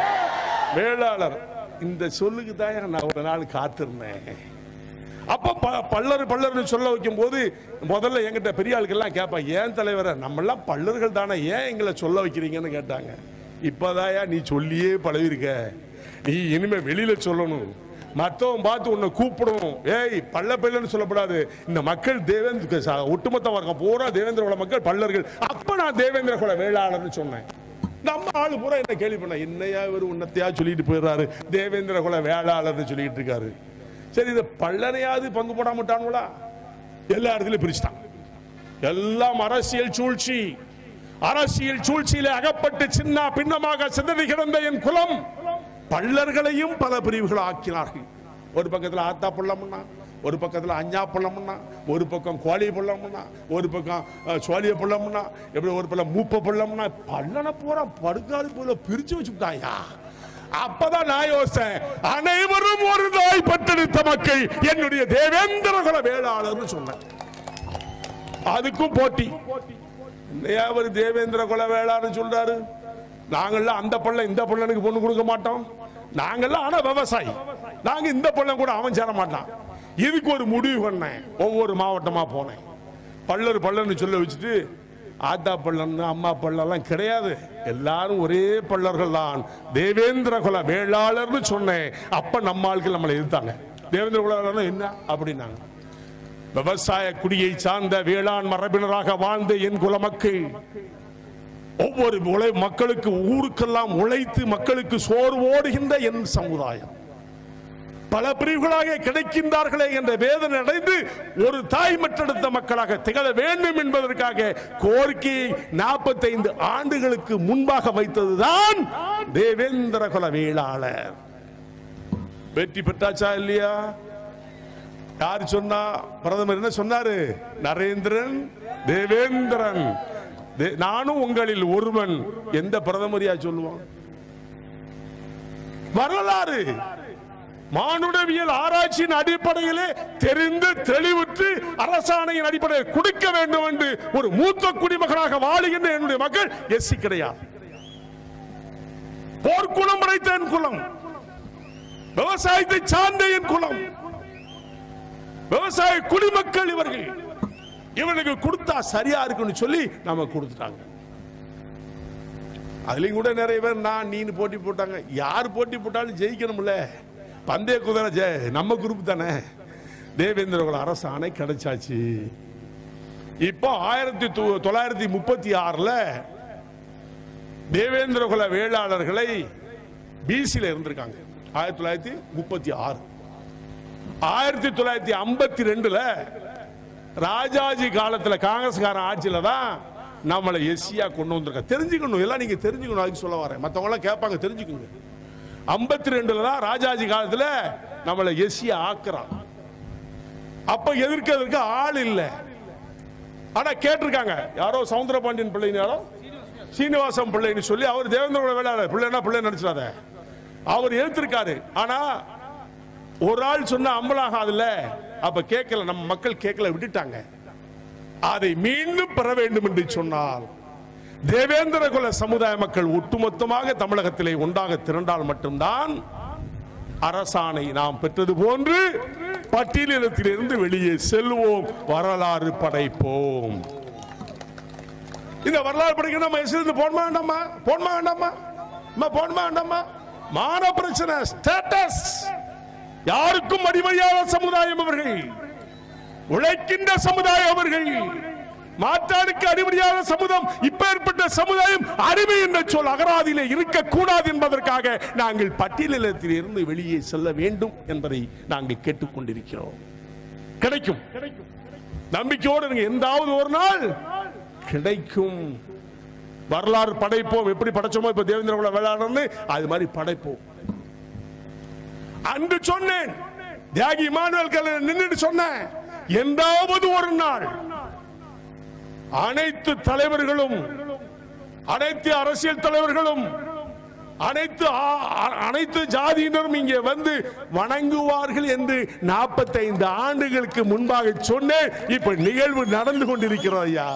வேளாளர் இந்த சொல்லுக்கு தான் நான் ஒரு நாள் காத்திருந்தேன் அப்ப ப- பல்லர் பல்லர்னு சொல்ல வைக்கும் போது முதல்ல என்கிட்ட பெரிய ஆளுக்கெல்லாம் கேட்பான் ஏன் தலைவரை நம்மெல்லாம் பல்லர்கள் தானே ஏன் எங்களை சொல்ல வைக்கிறீங்கன்னு கேட்டாங்க இப்பதாயா நீ சொல்லியே பழகிருக்க நீ இனிமே வெளியில சொல்லணும் மத்தவன் பார்த்து உன்னை கூப்பிடணும் ஏய் பள்ள பல்லன்னு சொல்லக்கூடாது இந்த மக்கள் தேவேந்திர ச- ஒட்டுமொத்த வர்க்கம் பூரா தேவேந்திர குல மக்கள் பல்லர்கள் அப்ப நான் தேவேந்திர குல வேளாளர்னு சொன்னேன் நம்ம ஆளு பூரா என்ன கேள்வி பண்ண என்னையா இவர் உன்னத்தையா சொல்லிட்டு போயிடுறாரு தேவேந்திர குல வேளாளர்னு சொல்லிட்டு இருக்காரு சரி இது பல்லனையாவது பங்கு போட மாட்டானுங்களா எல்லா இடத்துலயும் பிரிச்சுட்டான் எல்லாம் அரசியல் சூழ்ச்சி அரசியல் சூழ்ச்சியில அகப்பட்டு சின்ன பின்னமாக சிதறி கிடந்த என் குலம் பல்லர்களையும் பல பிரிவுகள் ஆக்கினார்கள் ஒரு பக்கத்துல ஆத்தா புள்ளம்னா ஒரு பக்கத்துல அஞ்சா புள்ளம்னா ஒரு பக்கம் கோழி புள்ளம்னா ஒரு பக்கம் அஹ், சோழிய புள்ளம்னா எப்படி ஒரு பக்கம் மூப்ப புள்ளம்னா பல்லனை பூரா படுக்காது போல பிரிச்சு வச்சுட்டாயா அப்பதான் நான் யோசிச்சேன் அனைவரும் ஒரு தாய் பட்டெடுத்த மக்கள் என்னுடைய தேவேந்திர குல வேளாளர்னு சொன்னேன் அதுக்கும் போட்டி இல்லையா அவர் தேவேந்திர குல வேளான்னு சொல்றாரு நாங்கெல்லாம் அந்த பள்ள இந்த பள்ளனுக்கு பொண்ணு கொடுக்க மாட்டோம் நாங்கெல்லாம் ஆனா விவசாயி நாங்க இந்த பள்ளம் கூட அவன் சேர மாட்டான் இதுக்கு ஒரு முடிவு பண்ணேன் ஒவ்வொரு மாவட்டமா போனேன் பல்லர் பல்லன்னு சொல்ல வச்சுட்டு ஆத்தா பள்ளன் அம்மா பள்ளம்லாம் கிடையாது எல்லாரும் ஒரே பல்லர்கள் தான் தேவேந்திர குல வேளாளர்னு சொன்னேன் அப்ப நம்ம ஆட்கள் நம்மளை எதிர்த்தாங்க தேவேந்திர குல என்ன அப்படின்னாங்க விவசாய குடியை சார்ந்த வேளாண் மரபினராக வாழ்ந்த என் குல மக்கள் ஒவ்வொரு உழை மக்களுக்கு ஊருக்கெல்லாம் உழைத்து மக்களுக்கு சோறு ஓடுகின்ற என் சமுதாயம் பல பிரிவுகளாக கிடைக்கின்றார்களே என்ற வேதனை அடைந்து ஒரு தாய் மற்றெடுத்த மக்களாக திகழ வேண்டும் என்பதற்காக கோரிக்கையை நாற்பத்தைந்து ஆண்டுகளுக்கு முன்பாக வைத்ததுதான் தேவேந்திர குல வேளாளர் வெற்றி பெற்றாச்சா இல்லையா யார் சொன்னா பிரதமர் என்ன சொன்னாரு நரேந்திரன் தேவேந்திரன் தே- நானும் உங்களில் ஒருவன் எந்த பிரதமரியா சொல்லுவான் வரலாறு மானுடவியல் ஆராய்ச்சியின் அடிப்படையிலே தெரிந்து தெளிவுற்று அரசாணையின் அடிப்படையில் கொடுக்க வேண்டும் என்று ஒரு மூத்த குடிமகனாக வாழுகின்ற என்னுடைய மக்கள் எஸ்சி கிடையாது போர்க்குளம் படைத்த என் குலம் விவசாயத்தை சார்ந்த என் குலம் விவசாய குடிமக்கள் இவர்கள் இவனுக்கு கொடுத்தா சரியா இருக்குன்னு சொல்லி நாம கொடுத்துட்டாங்க அதுலயும் கூட நிறைய பேர் நான் நீனு போட்டி போட்டாங்க யார் போட்டி போட்டாலும் ஜெயிக்கணும்ல பந்தய குதிரை ஜெய நம்ம குரூப் தானே தேவேந்திர குல அரசாணை கிடைச்சாச்சு இப்போ ஆயிரத்தி தொ- தொள்ளாயிரத்தி முப்பத்தி ஆறுல தேவேந்திர குல வேளாளர்களை பிசில இருந்திருக்காங்க ஆயிரத்தி தொள்ளாயிரத்தி முப்பத்தி ஆறு ஆயிரத்தி தொள்ளாயிரத்தி ஐம்பத்தி ரெண்டுல ராஜாஜி காலத்துல காங்கிரஸ்காரன் ஆட்சியில தான் நம்மளை எஸ்சியா கொண்டு வந்திருக்க தெரிஞ்சுக்கணும் எல்லாம் நீங்க தெரிஞ்சுக்கணும் அதுக்கு சொல்ல வரேன் மத்தவங்க எல்லாம் கேட்பாங்க தெரிஞ்சுக்கோங்க ஐம்பத்தி ரெண்டுல தான் ராஜாஜி காலத்துல நம்மளை எஸ்சியா ஆக்குறான் அப்ப எதிர்க்கிறதுக்கு ஆள் இல்ல ஆனா கேட்டிருக்காங்க யாரோ சவுந்தர பாண்டியன் பிள்ளைன்னு யாரோ சீனிவாசம் பிள்ளைன்னு சொல்லி அவர் தேவேந்திர வேளாளர் பிள்ளைன்னா பிள்ளை நினைச்சிடாத அவர் எழுத்திருக்காரு ஆனா ஒரு ஆள் சொன்னா அமலாகாதுல்ல அப்ப கேட்கல நம்ம மக்கள் கேட்கல விட்டுட்டாங்க அதை மீண்டும் பெற வேண்டும் என்று சொன்னால் தேவேந்திர குல சமுதாய மக்கள் ஒட்டுமொத்தமாக தமிழகத்திலே ஒன்றாக திரண்டால் மட்டும்தான் அரசாணை நாம் பெற்றது போன்று பட்டியலிடத்திலிருந்து வெளியே செல்வோம் வரலாறு படைப்போம் இந்த வரலாறு படிக்க நம்ம எஸ்இருந்து போடமா வேண்டாமா போடமா வேண்டாமா அம்மா, போடமா வேண்டாமா மான பிரச்சனை ஸ்டேட்டஸ் யாருக்கும் அடிமையாத சமுதாயம் அவர்கள் உழைக்கின்ற சமுதாயம் அவர்கள் மாற்றானுக்கு அடிமையான சமுதாயம் இப்பேற்பட்ட சமுதாயம் அடிமை என்ற சொல் அகராதியிலே இருக்கக்கூடாது என்பதற்காக நாங்கள் பட்டியலில் இருந்து வெளியே செல்ல வேண்டும் என்பதை நாங்கள் கேட்டுக்கொண்டிருக்கிறோம் கிடைக்கும் நம்பிக்கையோடு இருங்க எந்தாவது ஒரு நாள் கிடைக்கும் வரலாறு படைப்போம் எப்படி படைச்சோமோ இப்ப தேவேந்திர குல வேளாண்மை அது மாதிரி படைப்போம் அன்று சொன்னேன் தியாகி இமானுவேல் கல்ல நின்னுட்டு சொன்னேன் எந்தாவது ஒரு நாள் அனைத்து தலைவர்களும் அனைத்து அரசியல் தலைவர்களும் அனைத்து ஆ- அ- அனைத்து ஜாதியினரும் இங்கே வந்து வணங்குவார்கள் என்று 45 ஆண்டுகளுக்கு முன்பாக சொன்னேன் இப்ப நிகழ்வு நடந்து கொண்டிருக்கிறோம் ஐயா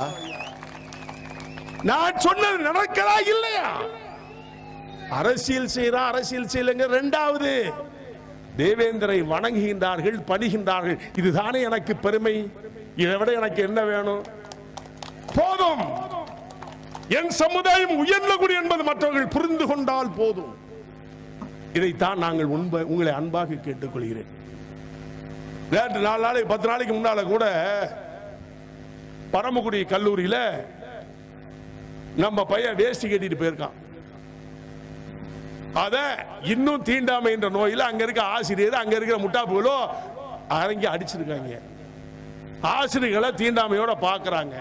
நான் சொன்னது நடக்கிறா இல்லையா அரசியல் செய்யறா அரசியல் செய்யலங்க ரெண்டாவது தேவேந்திரை வணங்குகின்றார்கள் பணிகின்றார்கள் இதுதானே எனக்கு பெருமை இதை விட எனக்கு என்ன வேணும் போதும் என் சமுதாயம் உயர்ந்த குடி என்பது மற்றவர்கள் புரிந்து கொண்டால் போதும் இதைத்தான் நாங்கள் உண்ப உங்களை அன்பாக கேட்டுக்கொள்கிறேன் நேற்று நாலு நாளைக்கு பத்து நாளைக்கு முன்னால கூட பரமக்குடி கல்லூரியில நம்ம பையன் வேஷ்டி கட்டிட்டு போயிருக்கான் அத இன்னும் தீண்டாமை என்ற நோயில அங்க இருக்க ஆசிரியர் அங்க இருக்கிற முட்டாப்புகளோ அரங்கி அடிச்சிருக்காங்க ஆசிரியர்களை தீண்டாமையோட பாக்குறாங்க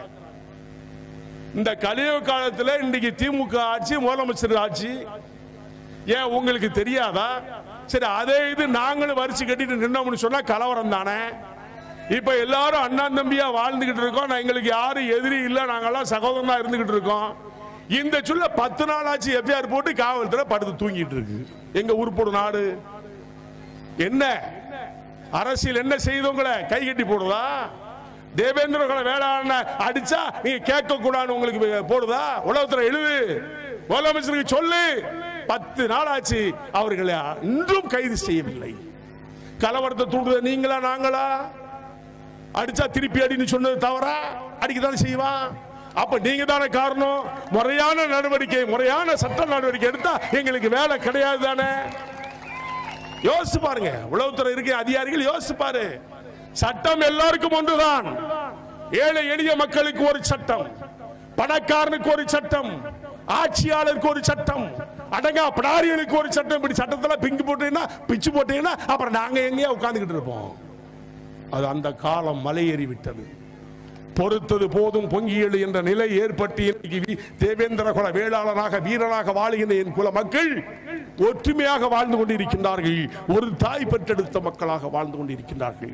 இந்த கலியுக காலத்துல இன்னைக்கு திமுக ஆட்சி முதலமைச்சர் ஆட்சி ஏன் உங்களுக்கு தெரியாதா சரி அதே இது நாங்களும் வரிசை கட்டிட்டு நின்னோம்னு சொன்னா கலவரம் தானே இப்ப எல்லாரும் அண்ணன் தம்பியா வாழ்ந்துகிட்டு இருக்கோம் நான் எங்களுக்கு யாரும் எதிரி இல்ல நாங்கெல்லாம் சகோதரனா இருந்துகிட்டு இருக்கோம் இந்த சொல்ல பத்து நாள் ஆச்சு எஃப்ஐஆர் போட்டு காவல்துறை படுத்து தூங்கிட்டு இருக்கு எங்க உருப்போடு நாடு என்ன அரசியல் என்ன செய்தவங்களை கை கட்டி போடுதா தேவேந்திர குல வேளாண் அடிச்சா நீங்க கேட்க கூடாது உங்களுக்கு போடுதா உலகத்துல எழுது முதலமைச்சருக்கு சொல்லு பத்து நாள் ஆச்சு அவர்களை இன்றும் கைது செய்யவில்லை கலவரத்தை தூண்டுத நீங்களா நாங்களா அடிச்சா திருப்பி அடின்னு சொன்னது தவறா அடிக்கத்தானே செய்வான் அப்ப நீங்க தானே காரணம் முறையான நடவடிக்கை முறையான சட்ட நடவடிக்கை எடுத்தா எங்களுக்கு வேலை கிடையாது தானே யோசிச்சு பாருங்க உளவுத்துறை இருக்க அதிகாரிகள் யோசிச்சு பாரு சட்டம் எல்லாருக்கும் ஒன்றுதான் ஏழை எளிய மக்களுக்கு ஒரு சட்டம் பணக்காரனுக்கு ஒரு சட்டம் ஆட்சியாளருக்கு ஒரு சட்டம் அடங்கா பிடாரிகளுக்கு ஒரு சட்டம் இப்படி சட்டத்துல பிங்கு போட்டீங்கன்னா பிச்சு போட்டீங்கன்னா அப்புறம் நாங்க எங்கேயா உட்கார்ந்துகிட்டு இருப்போம் அது அந்த காலம் மலையேறி விட்டது பொறுத்தது போதும் பொங்கியது என்ற நிலை ஏற்பட்டு இன்னைக்கு வி- தேவேந்திர குல வேளாளனாக வீரனாக வாழுகின்ற என் குல மக்கள் ஒற்றுமையாக வாழ்ந்து கொண்டிருக்கின்றார்கள் ஒரு தாய் பெற்றெடுத்த மக்களாக வாழ்ந்து கொண்டிருக்கின்றார்கள்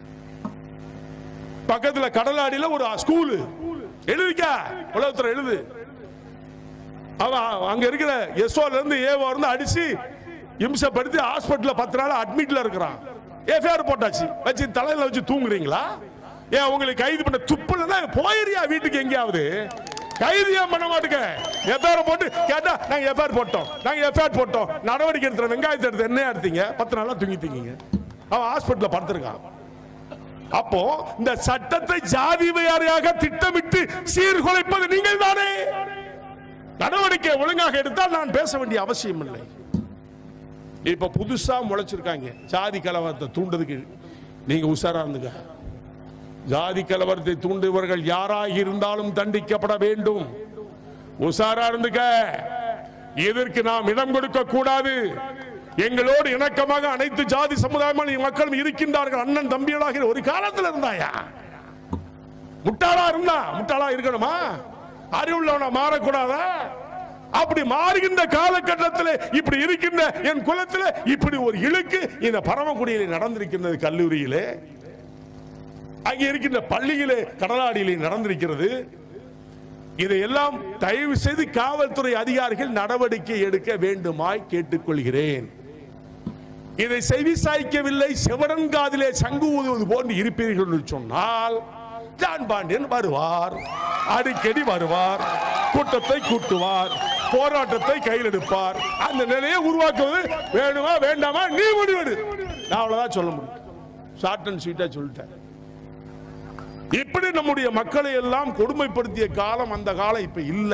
பக்கத்துல கடலாடியில ஒரு ஸ்கூலு எழுதிக்க உலகத்துல எழுது அவன் அங்க இருக்கிற எஸ்ஓல இருந்து ஏவோ இருந்து அடிச்சு இம்சப்படுத்தி ஹாஸ்பிட்டல்ல பத்து நாள் அட்மிட்ல இருக்கிறான் எஃப்ஐஆர் போட்டாச்சு வச்சு தலையில வச்சு தூங்குறீங்களா ஏன் உங்களுக்கு கைது பண்ண துப்புலன்னா போயிரியா வீட்டுக்கு எங்கேயாவது கைது ஏன் பண்ண மாட்டுங்க எஃப்ஐஆர் போட்டு கேட்டா நாங்க எஃப்ஐஆர் போட்டோம் நாங்க எஃப்ஐஆர் போட்டோம் நடவடிக்கை எடுத்துற வெங்காயத்தை எடுத்து என்ன எடுத்தீங்க பத்து நாளா தூங்கிட்டீங்க அவன் ஹாஸ்பிட்டல்ல படுத்திருக்கான் அப்போ இந்த சட்டத்தை ஜாதி வாரியாக திட்டமிட்டு சீர்குலைப்பது நீங்கள் தானே நடவடிக்கை ஒழுங்காக எடுத்தால் நான் பேச வேண்டிய அவசியம் இல்லை இப்ப புதுசா முளைச்சிருக்காங்க ஜாதி கலவரத்தை தூண்டுறதுக்கு நீங்க உஷாரா இருந்துங்க ஜாதி கலவரத்தை தூண்டுபவர்கள் யாராக இருந்தாலும் தண்டிக்கப்பட வேண்டும் உஷாரா இருந்துக்க இதற்கு நாம் இடம் கொடுக்க கூடாது எங்களோடு இணக்கமாக அனைத்து ஜாதி சமுதாய மக்களும் இருக்கின்றார்கள் அண்ணன் தம்பிகளாக ஒரு காலத்தில் இருந்தாயா முட்டாளா இருந்தா முட்டாளா இருக்கணுமா அறிவுள்ளவனா மாறக்கூடாதா அப்படி மாறுகின்ற காலகட்டத்தில் இப்படி இருக்கின்ற என் குலத்தில் இப்படி ஒரு இழுக்கு இந்த பரமக்குடியிலே நடந்திருக்கின்றது கல்லூரியிலே அங்கே இருக்கின்ற பள்ளியிலே கடலாடியிலே நடந்திருக்கிறது இதையெல்லாம் தயவு செய்து காவல்துறை அதிகாரிகள் நடவடிக்கை எடுக்க வேண்டுமாய் கேட்டுக்கொள்கிறேன் இதை செவி சாய்க்கவில்லை செவடன் காதிலே சங்கு ஊதுவது போன்று இருப்பீர்கள் என்று சொன்னால் ஜான் பாண்டியன் வருவார் அடிக்கடி வருவார் கூட்டத்தை கூட்டுவார் போராட்டத்தை கையில் எடுப்பார் அந்த நிலையை உருவாக்குவது வேணுமா வேண்டாமா நீ முடிவெடு நான் அவ்வளவுதான் சொல்ல முடியும் ஷார்ட் அண்ட் ஸ்வீட்டா சொல்லிட்டேன் இப்படி நம்முடைய மக்களை எல்லாம் கொடுமைப்படுத்திய காலம் அந்த காலம் இப்ப இல்ல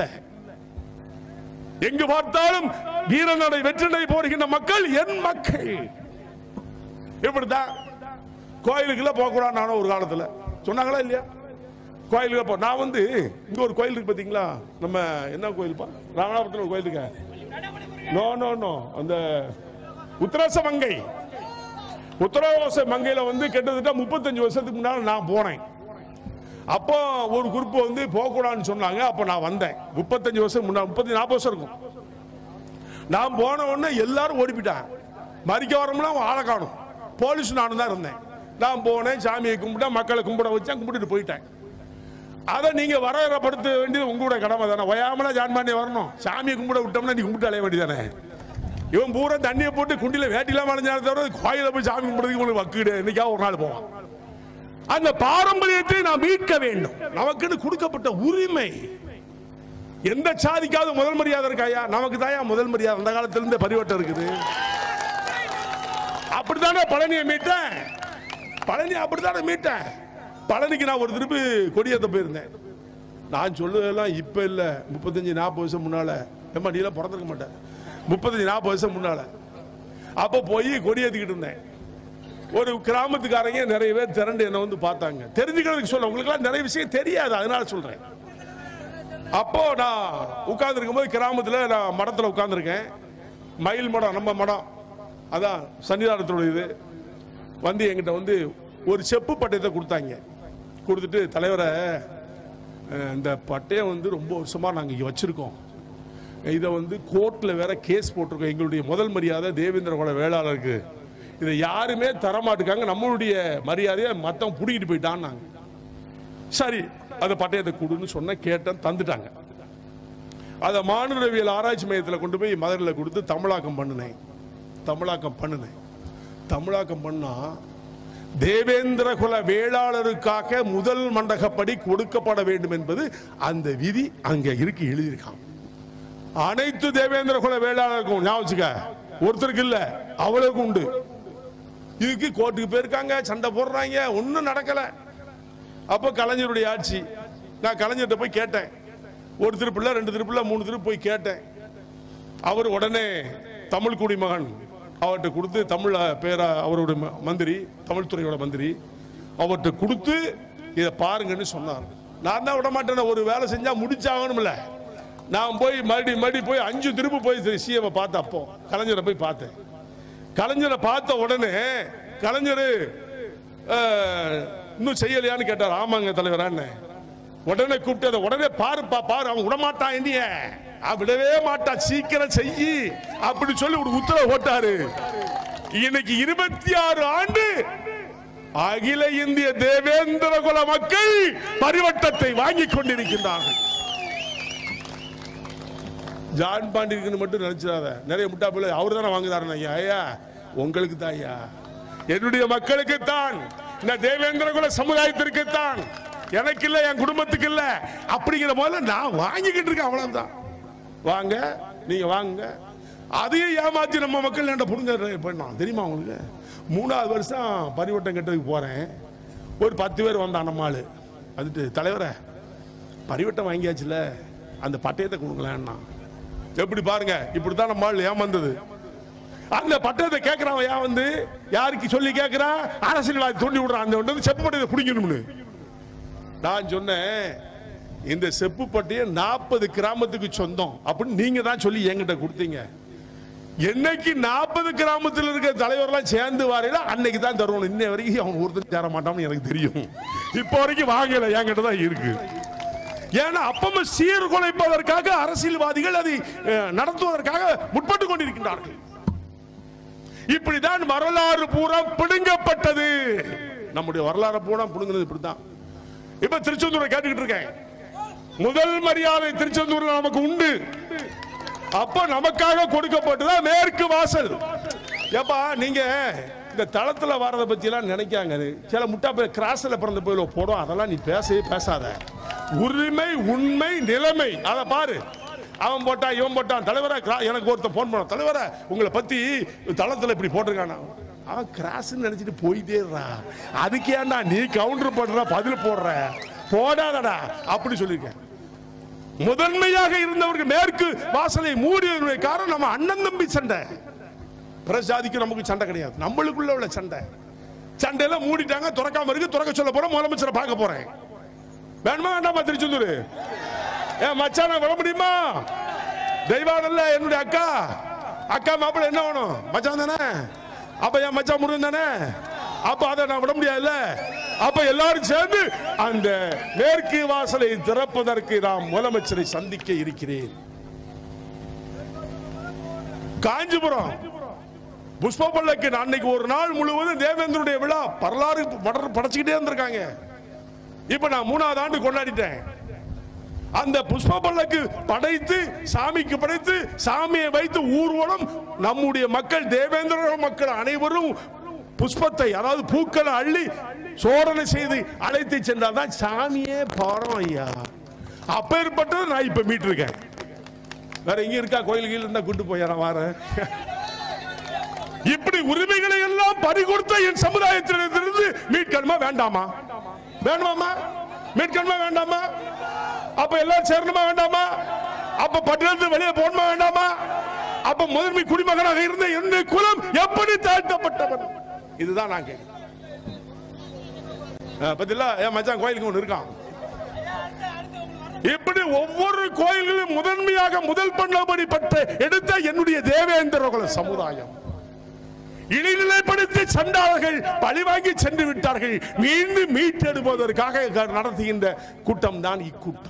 எங்கு பார்த்தாலும் வீரநடை வெற்றிநடை போடுகின்ற மக்கள் என் மக்கள் இப்படிதான் கோயிலுக்குள்ள போக கூடாது ஒரு காலத்துல சொன்னாங்களா இல்லையா கோயிலுக்கு போ நான் வந்து இங்க ஒரு கோயில் இருக்கு பாத்தீங்களா நம்ம என்ன கோயில்ப்பா ராமநாதபுரத்தில் ஒரு கோயில் இருக்கு நோ நோ நோ அந்த உத்தரச மங்கை உத்தரவாச மங்கையில வந்து கிட்டத்தட்ட முப்பத்தஞ்சு வருஷத்துக்கு முன்னால நான் போனேன் அப்போ ஒரு குரூப் வந்து போகக்கூடாதுன்னு சொன்னாங்க அப்போ நான் வந்தேன் முப்பத்தஞ்சு வருஷம் முன்னாடி முப்பத்தி நாற்பது வருஷம் இருக்கும் நான் போன உடனே எல்லாரும் ஓடிப்பிட்டாங்க மறிக்க வரமுலாம் ஆளை காணும் போலீஸ் நானும் தான் இருந்தேன் நான் போனேன் சாமியை கும்பிட்டேன் மக்களை கும்பிட வச்சேன் கும்பிட்டுட்டு போயிட்டேன் அதை நீங்க வரவேற்படுத்த வேண்டியது உங்களோட கடமை தானே ஒயாமலா ஜான்மானே வரணும் சாமியை கும்பிட விட்டோம்னா நீ கும்பிட்டு அலைய வேண்டியதானே இவன் பூரா தண்ணியை போட்டு குண்டில வேட்டிலாம் மறைஞ்சால தவிர கோயில போய் சாமி கும்பிடுறதுக்கு உங்களுக்கு வக்குடு என்னைக்கா ஒரு நாள் போவான் அந்த பாரம்பரியத்தை நாம் மீட்க வேண்டும் நமக்குன்னு கொடுக்கப்பட்ட உரிமை எந்த சாதிக்காவது முதல் மரியாதை இருக்காயா நமக்கு தாயா முதல் மரியாதை அந்த காலத்துல இருந்தே பரிவட்டம் இருக்குது அப்படித்தானே பழனியை மீட்டேன் பழனி அப்படித்தானே மீட்டேன் பழனிக்கு நான் ஒரு திருப்பி கொடியேற்ற போயிருந்தேன் நான் சொல்லுவதெல்லாம் இப்ப இல்ல முப்பத்தஞ்சு நாற்பது வருஷம் முன்னால ஏமா நீ எல்லாம் பிறந்திருக்க மாட்டேன் முப்பத்தஞ்சு நாற்பது வருஷம் முன்னால அப்போ போய் கொடியேற்றிக்கிட்டு இருந்தேன் ஒரு கிராமத்துக்காரங்க நிறைய பேர் திரண்டு என்ன வந்து பார்த்தாங்க தெரிஞ்சுக்கிறதுக்கு சொல்ல உங்களுக்கு நிறைய விஷயம் தெரியாது அதனால சொல்றேன் அப்போ நான் உட்கார்ந்துருக்கும் போது கிராமத்துல நான் மடத்துல உட்கார்ந்துருக்கேன் மயில் மடம் நம்ம மடம் அதான் சன்னிதானத்தோட இது வந்து என்கிட்ட வந்து ஒரு செப்பு பட்டயத்தை கொடுத்தாங்க கொடுத்துட்டு தலைவரை அஹ், இந்த பட்டயம் வந்து ரொம்ப வருஷமா நாங்க இங்க வச்சிருக்கோம் இதை வந்து கோர்ட்ல வேற கேஸ் போட்டிருக்கோம் எங்களுடைய முதல் மரியாதை தேவேந்திர குல வேளாளருக்கு இதை யாருமே தரமாட்டுக்காங்க நம்மளுடைய மரியாதையை மத்தவன் புடிக்கிட்டு போயிட்டான்னாங்க சரி அந்த பட்டயத்தை கொடுன்னு சொன்ன கேட்டேன் தந்துட்டாங்க அதை மானுடவியல் ஆராய்ச்சி மையத்தில் கொண்டு போய் மதுரையில் கொடுத்து தமிழாக்கம் பண்ணினேன் தமிழாக்கம் பண்ணினேன் தமிழாக்கம் பண்ணா தேவேந்திர குல வேளாளருக்காக முதல் மண்டகப்படி கொடுக்கப்பட வேண்டும் என்பது அந்த விதி அங்க இருக்கு எழுதியிருக்கான் அனைத்து தேவேந்திர குல வேளாளருக்கும் ஞாபகம் வச்சுக்க ஒருத்தருக்கு இல்ல அவ்வளவுக்கு உண்டு இதுக்கு கோர்ட்டுக்கு போயிருக்காங்க சண்டை போடுறாங்க ஒன்றும் நடக்கல அப்போ கலைஞருடைய ஆட்சி நான் கலைஞர்கிட்ட போய் கேட்டேன் ஒரு திருப்பிள்ள ரெண்டு திருப்பிள்ள மூணு திருப்பு போய் கேட்டேன் அவர் உடனே தமிழ் குடிமகன் அவர்கிட்ட கொடுத்து தமிழ் பேரா அவருடைய ம- மந்திரி தமிழ் துறையோட மந்திரி அவர்கிட்ட கொடுத்து இதை பாருங்கன்னு சொன்னார் நான் தான் விட மாட்டேன் ஒரு வேலை செஞ்சா முடிச்சாகணும்ல நான் போய் மறுபடி மறுபடி போய் அஞ்சு திருப்பு போய் சிஎம் பார்த்தேன் அப்போ கலைஞரை போய் பார்த்தேன் கலைஞரை பார்த்த உடனே கலைஞர் அஹ், இன்னும் செய்யலையான்னு கேட்டார் ஆமாங்க தலைவரான்னு உடனே கூப்பிட்டு அதை உடனே பாருப்பா பாரு அவன் விடமாட்டான் என்னைய அவன் விடவே மாட்டான் சீக்கிரம் செய்யி அப்படி சொல்லி ஒரு உத்தரவு போட்டாரு இன்னைக்கு இருபத்தி ஆறு ஆண்டு அகில இந்திய தேவேந்திர குல மக்கள் பரிவட்டத்தை வாங்கி கொண்டிருக்கின்றார்கள் ஜான் பாண்டியனுக்கு மட்டும் நினைச்சிடாத நிறைய முட்டா பிள்ளை அவர் தானே வாங்குதாரு ஐயா ஐயா உங்களுக்கு தான் ஐயா என்னுடைய மக்களுக்கு தான் இந்த தேவேந்திர குல சமுதாயத்திற்கு தான் எனக்கு இல்ல என் குடும்பத்துக்கு இல்ல அப்படிங்கிற போல நான் வாங்கிக்கிட்டு இருக்கேன் அவ்வளவுதான் வாங்க நீங்க வாங்க அதையும் ஏமாத்தி நம்ம மக்கள் என்கிட்ட புடுங்க பண்ணோம் தெரியுமா உங்களுக்கு மூணாவது வருஷம் பரிவட்டம் கட்டுறதுக்கு போறேன் ஒரு பத்து பேர் வந்தான் நம்மாள் அதுட்டு தலைவரை பரிவட்டம் வாங்கியாச்சுல அந்த பட்டயத்தை கொடுங்களேன்னா எப்படி பாருங்க இப்படித்தான் நம்ம ஆள் ஏமாந்தது அந்த பட்டயத்தை கேட்கிறான் ஏன் வந்து யாருக்கு சொல்லி கேட்கிறான் அரசியல்வாதி தூண்டி விடுறான் அந்த வந்து செப்பு பட்டயத்தை பிடிக்கணும்னு நான் சொன்னேன் இந்த செப்பு பட்டயம் நாற்பது கிராமத்துக்கு சொந்தம் அப்படின்னு நீங்க தான் சொல்லி என்கிட்ட கொடுத்தீங்க என்னைக்கு நாற்பது கிராமத்தில் இருக்கிற தலைவர்லாம் சேர்ந்து வரையில அன்னைக்கு தான் தருவணும் இன்னை வரைக்கும் அவன் ஒருத்தர் சேர மாட்டான்னு எனக்கு தெரியும் இப்போ வரைக்கும் வாங்கல என்கிட்ட தான் இருக்கு ஏன்னா அப்பமும் சீர்குலைப்பதற்காக அரசியல்வாதிகள் அதை அஹ், நடத்துவதற்காக முற்பட்டு கொண்டிருக்கின்றார்கள் இப்படிதான் வரலாறு பூரா பிடுங்கப்பட்டது நம்முடைய வரலாறு பூரா பிடுங்கினது இப்படித்தான் இப்ப திருச்செந்தூரை கேட்டுக்கிட்டு இருக்கேன் முதல் மரியாதை திருச்செந்தூர்ல நமக்கு உண்டு அப்ப நமக்காக கொடுக்கப்பட்டதா மேற்கு வாசல் ஏப்பா நீங்க இந்த தளத்துல வரத பத்தி எல்லாம் நினைக்காங்க அது. சில முட்டா பேர் கிராஸ்ல பிறந்த போயில போடும் அதெல்லாம் நீ பேசவே பேசாத உரிமை உண்மை நிலைமை அதை பாரு அவன் போட்டான் இவன் போட்டான் தலைவரா கிரா- எனக்கு ஒருத்தன் போன் பண்ண தலைவரா உங்களை பத்தி தளத்துல இப்படி போட்டிருக்கானா அவன் கிராஸ் நினைச்சிட்டு போயிட்டேறா அதுக்கு ஏன்டா நீ கவுண்டர் பண்ற பதில் போடுற போடாதடா அப்படி சொல்லியிருக்கேன் முதன்மையாக இருந்தவர்கள் மேற்கு வாசலை மூடியதனுடைய காரணம் நம்ம அண்ணன் தம்பி சண்டை பிரசாதிக்கு நமக்கு சண்டை கிடையாது நம்மளுக்குள்ள உள்ள சண்டை சண்டையெல்லாம் மூடிட்டாங்க திறக்காம இருக்கு திறக்க சொல்ல போறேன் முதலமைச்சரை பார்க்க போறேன் வேணுமா வேண்டாமா திருச்செந்தூர் ஏன் மச்சான விட முடியுமா தெய்வானல்ல என்னுடைய அக்கா அக்கா மாப்பிள்ள என்ன வேணும் மச்சான் தானே அப்ப என் மச்சான் முருகன் தானே அப்ப அதை நான் விட முடியாதுல்ல அப்ப எல்லாரும் சேர்ந்து அந்த மேற்கு வாசலை திறப்பதற்கு நாம் முதலமைச்சரை சந்திக்க இருக்கிறேன் காஞ்சிபுரம் புஷ்ப பல்லக்கு அன்னைக்கு ஒரு நாள் முழுவதும் தேவேந்திரனுடைய விழா வரலாறு படர் படைச்சுக்கிட்டே இருந்திருக்காங்க இப்ப நான் மூணாவது ஆண்டு கொண்டாடிட்டேன் அந்த புஷ்ப பல்லக்கு படைத்து சாமிக்கு படைத்து சாமியை வைத்து ஊர்வலம் நம்முடைய மக்கள் தேவேந்திர மக்கள் அனைவரும் புஷ்பத்தை அதாவது பூக்களை அள்ளி சோதனை செய்து அழைத்து சென்றால் தான் சாமியே பாரம் ஐயா அப்பேற்பட்டது நான் இப்ப மீட்டிருக்கேன் வேற எங்க இருக்கா கோயில் கீழ் இருந்தா கூட்டு போய் நான் வாரேன் இப்படி உரிமைகளை எல்லாம் பறிகொடுத்த என் சமுதாயத்திலிருந்து மீட்கணுமா வேண்டாமா வேணுமாமா மீட்கணுமா வேண்டாமா அப்ப எல்லாரும் சேரணுமா வேண்டாமா அப்ப பட்டியலிருந்து வெளியே போகணுமா வேண்டாமா அப்ப முதன்மை குடிமகனாக இருந்த என்னுடைய குலம் எப்படி தாழ்த்தப்பட்டவன் இதுதான் நான் கேட்கிறேன் பத்தில என் மச்சான் கோயிலுக்கு ஒன்று இருக்கான் இப்படி ஒவ்வொரு கோயில்களும் முதன்மையாக முதல் பண்ணபடி பட்ட எடுத்த என்னுடைய தேவேந்திர குல சமுதாயம் இழிநிலைப்படுத்தி சண்டாளர்கள் பழிவாங்கி சென்று விட்டார்கள் மீண்டும் மீட்டெடுப்பதற்காக நடத்துகின்ற கூட்டம் தான் இக்கூட்டம்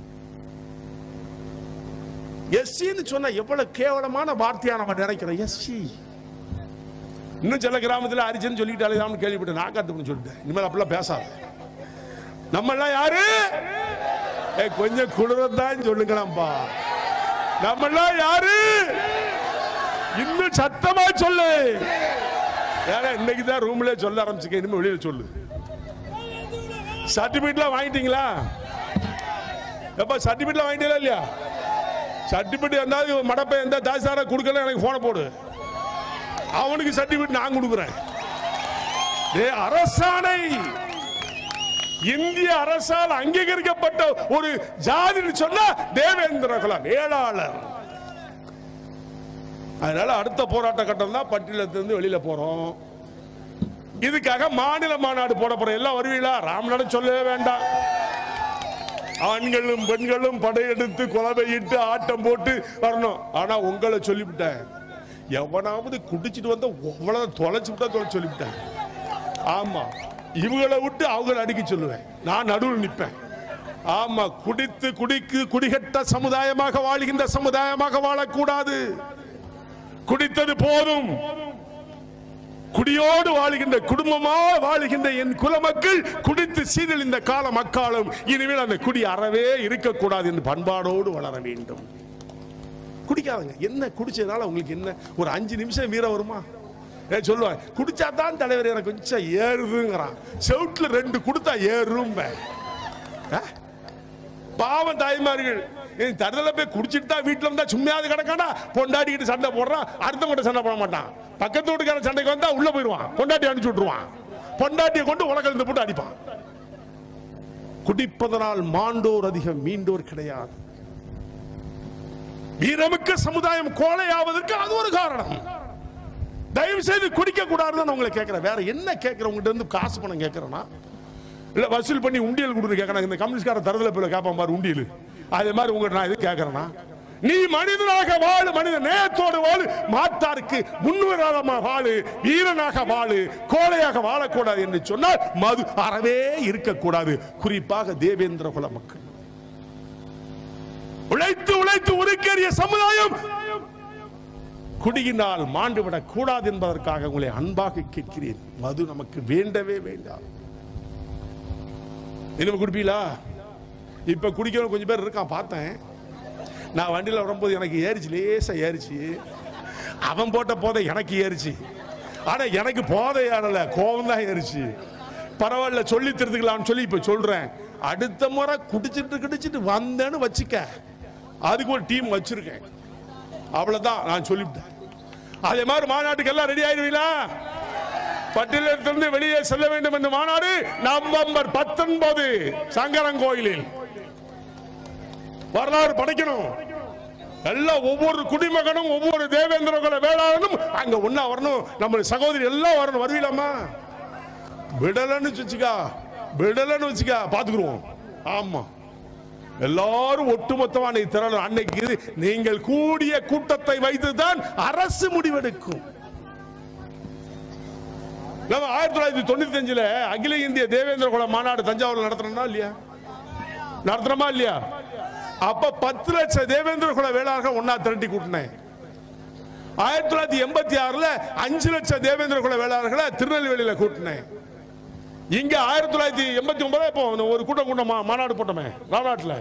எஸ்சின்னு சொன்னா எவ்வளவு கேவலமான வார்த்தையா நம்ம நினைக்கிறோம் எஸ்சி இன்னும் சில கிராமத்தில் அரிஜன் சொல்லிட்டாலே தான் கேள்விப்பட்டேன் நான் கத்துக்கணும் சொல்லிட்டேன் இனிமேல் அப்படிலாம் பேசாத நம்ம எல்லாம் யாரு ஏய், கொஞ்சம் குளிரத்தான் சொல்லுங்களாம்பா நம்ம எல்லாம் யாரு இன்னும் சத்தமா சொல்லு ஏன்னா இன்னைக்கு தான் ரூம்ல சொல்ல ஆரம்பிச்சுக்க இனிமே வெளியில சொல்லு சர்டிபிகேட்லாம் வாங்கிட்டீங்களா எப்ப சர்டிபிகேட்லாம் வாங்கிட்டீங்களா இல்லையா சர்டிபிகேட் எந்தாவது மடப்பை எந்த தாசிதாரா கொடுக்கல எனக்கு போன போடு அவனுக்கு சர்டிபிகேட் நான் கொடுக்குறேன் டேய், அரசாணை இந்திய அரசால் அங்கீகரிக்கப்பட்ட ஒரு ஜாதின்னு சொன்னா தேவேந்திர குலம் வேளாளர் அதனால அடுத்த போராட்ட கட்டம் தான் பட்டியலத்திலிருந்து வெளியில போறோம் இதுக்காக மாநில மாநாடு போட போறோம் எல்லாம் வருவீங்களா ராமநாடு சொல்லவே வேண்டாம் ஆண்களும் பெண்களும் படையெடுத்து குலவையிட்டு ஆட்டம் போட்டு வரணும் ஆனா உங்களை சொல்லிவிட்டேன் எவனாவது குடிச்சிட்டு வந்தா அவ்வளவு தொலைச்சு விட்டா தொலைச்சு சொல்லிவிட்டேன் ஆமா இவங்களை விட்டு அவங்கள அடிக்க சொல்லுவேன் நான் நடுவில் நிற்பேன் ஆமா குடித்து குடிக்கு குடிகட்ட சமுதாயமாக வாழ்கின்ற சமுதாயமாக வாழக்கூடாது குடித்தது போதும் குடியோடு வாழுகின்ற குடும்பமா வாழுகின்ற என் குலமக்கள் குடித்து சீரழிந்த கால மக்காலும் இனிமேல் அந்த குடி அறவே இருக்கக்கூடாது என்று பண்பாடோடு வளர வேண்டும் குடிக்காதங்க என்ன குடிச்சதுனால உங்களுக்கு என்ன ஒரு அஞ்சு நிமிஷம் வீரம் வருமா ஏ சொல்லுவான் குடிச்சா தான் தலைவர் எனக்கு கொஞ்சம் ஏறுதுங்கிறான் செவுட்ல ரெண்டு கொடுத்தா ஏறும் பாவம் தாய்மார்கள் ஏய், தருதல போய் குடிச்சிட்டு தான் வீட்டுல இருந்தா சும்மையாவது கிடக்காடா பொண்டாட்டிக்கிட்டு சண்டை போடுறான் அடுத்தவங்கிட்ட சண்டை போட மாட்டான் பக்கத்து வீட்டுக்காரன் சண்டைக்கு வந்தா உள்ள போயிடுவான் பொண்டாட்டி அனுப்பிச்சு விட்டுருவான் பொண்டாட்டியை கொண்டு உலகம் போட்டு அடிப்பான் குடிப்பதனால் மாண்டோர் அதிகம் மீண்டோர் கிடையாது வீரமிக்க சமுதாயம் கோழையாவதற்கு அது ஒரு காரணம் தயவு செய்து குடிக்க கூடாதுன்னு உங்களை கேட்கிறேன் வேற என்ன கேட்கிறேன் உங்ககிட்ட இருந்து காசு பணம் கேட்கிறேன்னா இல்ல வசூல் பண்ணி உண்டியல் கொடுத்து கேட்கறாங்க இந்த கம்யூனிஸ்ட்கார தரதுல போய் கேட்பான் பாரு உண்டியல் அதே மாதிரி உங்ககிட்ட நான் இது கேட்கறேன்னா நீ மனிதனாக வாழு மனித நேயத்தோடு வாழு மாத்தாருக்கு முன்னுதாரணமா வாழு வீரனாக வாழு கோழையாக வாழக்கூடாது என்று சொன்னால் மது அறவே இருக்கக்கூடாது குறிப்பாக தேவேந்திர குல மக்கள் உழைத்து உழைத்து உருக்கேறிய சமுதாயம் குடியினால் மாண்டுவிடக் கூடாது என்பதற்காக உங்களை அன்பாக கேட்கிறேன் மது நமக்கு வேண்டவே வேண்டாம் இனிமே குடிப்பீங்களா இப்ப குடிக்கிறவங்க கொஞ்சம் பேர் இருக்கான் பார்த்தேன் நான் வண்டியில் வரும்போது எனக்கு ஏறிச்சு லேசா ஏறிச்சு அவன் போட்ட போதை எனக்கு ஏறிச்சு ஆனா எனக்கு போதை ஏறல கோபம் தான் ஏறிச்சு பரவாயில்ல சொல்லி திருத்துக்கலாம்னு சொல்லி இப்ப சொல்றேன் அடுத்த முறை குடிச்சிட்டு குடிச்சிட்டு வந்தேன்னு வச்சுக்க அதுக்கு ஒரு டீம் வச்சிருக்கேன் அவ்வளவுதான் நான் சொல்லிவிட்டேன் அதே மாதிரி மாநாட்டுக்கு எல்லாம் ரெடி ஆயிருவீங்களா பட்டியலிருந்து வெளியே செல்ல வேண்டும் என்ற மாநாடு நவம்பர் பத்தொன்பது சங்கரங்கோயிலில் வரலாறு படைக்கணும் எல்லாம் ஒவ்வொரு குடிமகனும் ஒவ்வொரு தேவேந்திர குல வேளாளனும் அங்க ஒண்ணா வரணும் நம்ம சகோதரி எல்லாம் வரணும் வருவீலாமா விடலன்னு வச்சுக்கா விடலன்னு வச்சுக்கா பாத்துக்குருவோம் ஆமா எல்லாரும் ஒட்டுமொத்தமா அன்னைக்கு திரளும் அன்னைக்கு இது நீங்கள் கூடிய கூட்டத்தை வைத்துதான் அரசு முடிவெடுக்கும் நம்ம ஆயிரத்தி தொள்ளாயிரத்தி தொண்ணூத்தி அஞ்சுல அகில இந்திய தேவேந்திர குல மாநாடு தஞ்சாவூர்ல நடத்துறோம்னா இல்லையா நடத்துறோமா இல்லையா அப்ப பத்து லட்சம் தேவேந்திர குல வேளாளர்கள் ஒன்னா திரட்டி கூட்டினேன் ஆயிரத்தி தொள்ளாயிரத்தி எண்பத்தி ஆறுல அஞ்சு லட்சம் தேவேந்திர குல வேளாளர்களை திருநெல்வேலியில கூட்டினேன் இங்க ஆயிரத்தி தொள்ளாயிரத்தி எண்பத்தி ஒன்பதுல இப்போ ஒரு கூட்டம் கூட்டம் மா- மாநாடு போட்டோமே ராம்நாட்டில்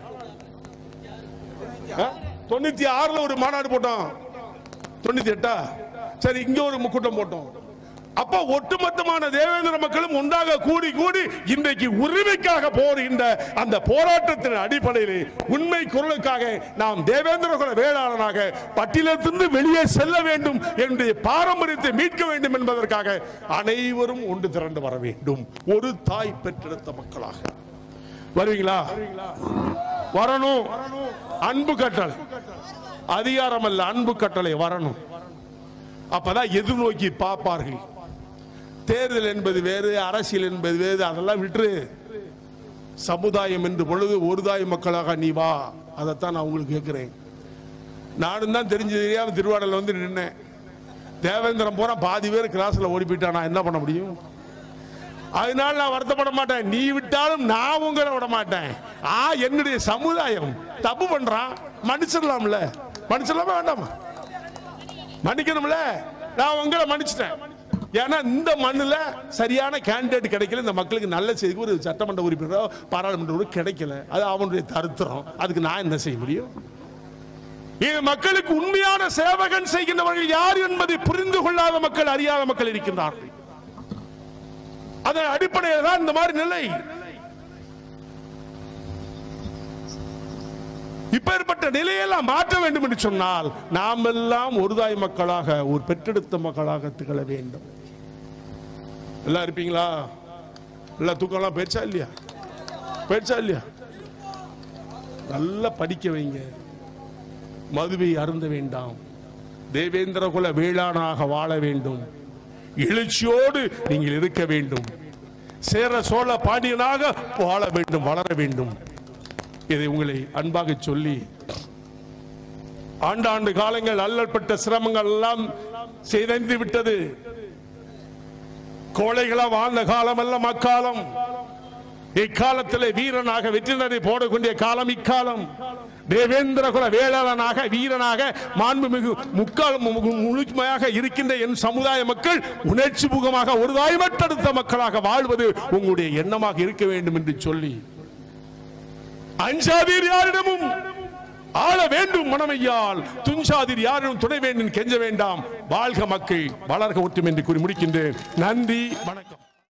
தொண்ணூத்தி ஆறுல ஒரு மாநாடு போட்டோம் தொண்ணூத்தி எட்டா சரி இங்க ஒரு கூட்டம் போட்டோம் அப்ப ஒட்டுமொத்தமான தேவேந்திர மக்களும் ஒன்றாக கூடி கூடி இன்றைக்கு உரிமைக்காக போரின்ற அந்த போராட்டத்தின் அடிப்படையில் உண்மை குரலுக்காக நாம் தேவேந்திர குல வேளாளனாக பட்டியலிருந்து வெளியே செல்ல வேண்டும் என்னுடைய பாரம்பரியத்தை மீட்க வேண்டும் என்பதற்காக அனைவரும் ஒன்று திரண்டு வர வேண்டும் ஒரு தாய் பெற்றெடுத்த மக்களாக வருவீங்களா வரணும் அன்பு கட்டளை அதிகாரம் அல்ல அன்பு கட்டளை வரணும் அப்பதான் எதிர்நோக்கி பார்ப்பார்கள் தேர்தல் என்பது வேறு அரசியல் என்பது வேறு அதெல்லாம் விட்டுரு சமுதாயம் என்று பொழுது ஒரு தாய் மக்களாக நீ வா அதைத்தான் நான் உங்களுக்கு கேட்கிறேன் நானும் தான் தெரிஞ்சு தெரியாம திருவாடல வந்து நின்னேன் தேவேந்திரம் போனா பாதி பேர் கிளாஸ்ல ஓடி போயிட்டா நான் என்ன பண்ண முடியும் அதனால நான் வருத்தப்பட மாட்டேன் நீ விட்டாலும் நான் உங்களை விட மாட்டேன் ஆ என்னுடைய சமுதாயம் தப்பு பண்றான் மன்னிச்சிடலாம்ல மன்னிச்சிடலாமா வேண்டாமா மன்னிக்கணும்ல நான் உங்களை மன்னிச்சிட்டேன் ஏன்னா இந்த மண்ணுல சரியான கேண்டிடேட் கிடைக்கல இந்த மக்களுக்கு நல்ல செய்தி ஒரு சட்டமன்ற உறுப்பினரோ பாராளுமன்ற உறுப்பினரோ கிடைக்கல அது அவனுடைய தருத்திரம் அதுக்கு நான் என்ன செய்ய முடியும் இது மக்களுக்கு உண்மையான சேவகன் செய்கின்றவர்கள் யார் என்பதை புரிந்து கொள்ளாத மக்கள் அறியாத மக்கள் இருக்கின்றார்கள் அதன் அடிப்படையில் தான் இந்த மாதிரி நிலை இப்பேற்பட்ட நிலையெல்லாம் மாற்ற வேண்டும் என்று சொன்னால் நாம் எல்லாம் ஒரு தாய் மக்களாக ஒரு பெற்றெடுத்த மக்களாக திகழ வேண்டும் எல்லாம் இருப்பீங்களா எல்லாம் தூக்கம்லாம் போயிடுச்சா இல்லையா போயிடுச்சா இல்லையா நல்லா படிக்க வைங்க மதுவை அருந்த வேண்டாம் தேவேந்திர குல வேளாணாக வாழ வேண்டும் எழுச்சியோடு நீங்கள் இருக்க வேண்டும் சேர சோழ பாண்டியனாக வாழ வேண்டும் வளர வேண்டும் இதை உங்களை அன்பாக சொல்லி ஆண்டாண்டு காலங்கள் அல்லற்பட்ட சிரமங்கள் எல்லாம் செய்தறிந்து விட்டது கோழைகளா வாழ்ந்த காலம் அல்ல மக்காலம் இக்காலத்திலே வீரனாக வெற்றினரை போடக்கூடிய காலம் இக்காலம் தேவேந்திர குல வேளாளனாக வீரனாக மாண்புமிகு முக்கால் மு- முழுமையாக இருக்கின்ற என் சமுதாய மக்கள் உணர்ச்சி முகமாக ஒரு தாய்மட்டெடுத்த மக்களாக வாழ்வது உங்களுடைய எண்ணமாக இருக்க வேண்டும் என்று சொல்லி அஞ்சாதீர் யாரிடமும் ஆள வேண்டும் மனமையால் துஞ்சாதீர் யாரிடம் துணை வேண்டும் கெஞ்ச வேண்டாம் வாழ்க மக்கள் வளர்க ஒற்றும் என்று கூறி முடிக்கின்றேன் நன்றி வணக்கம்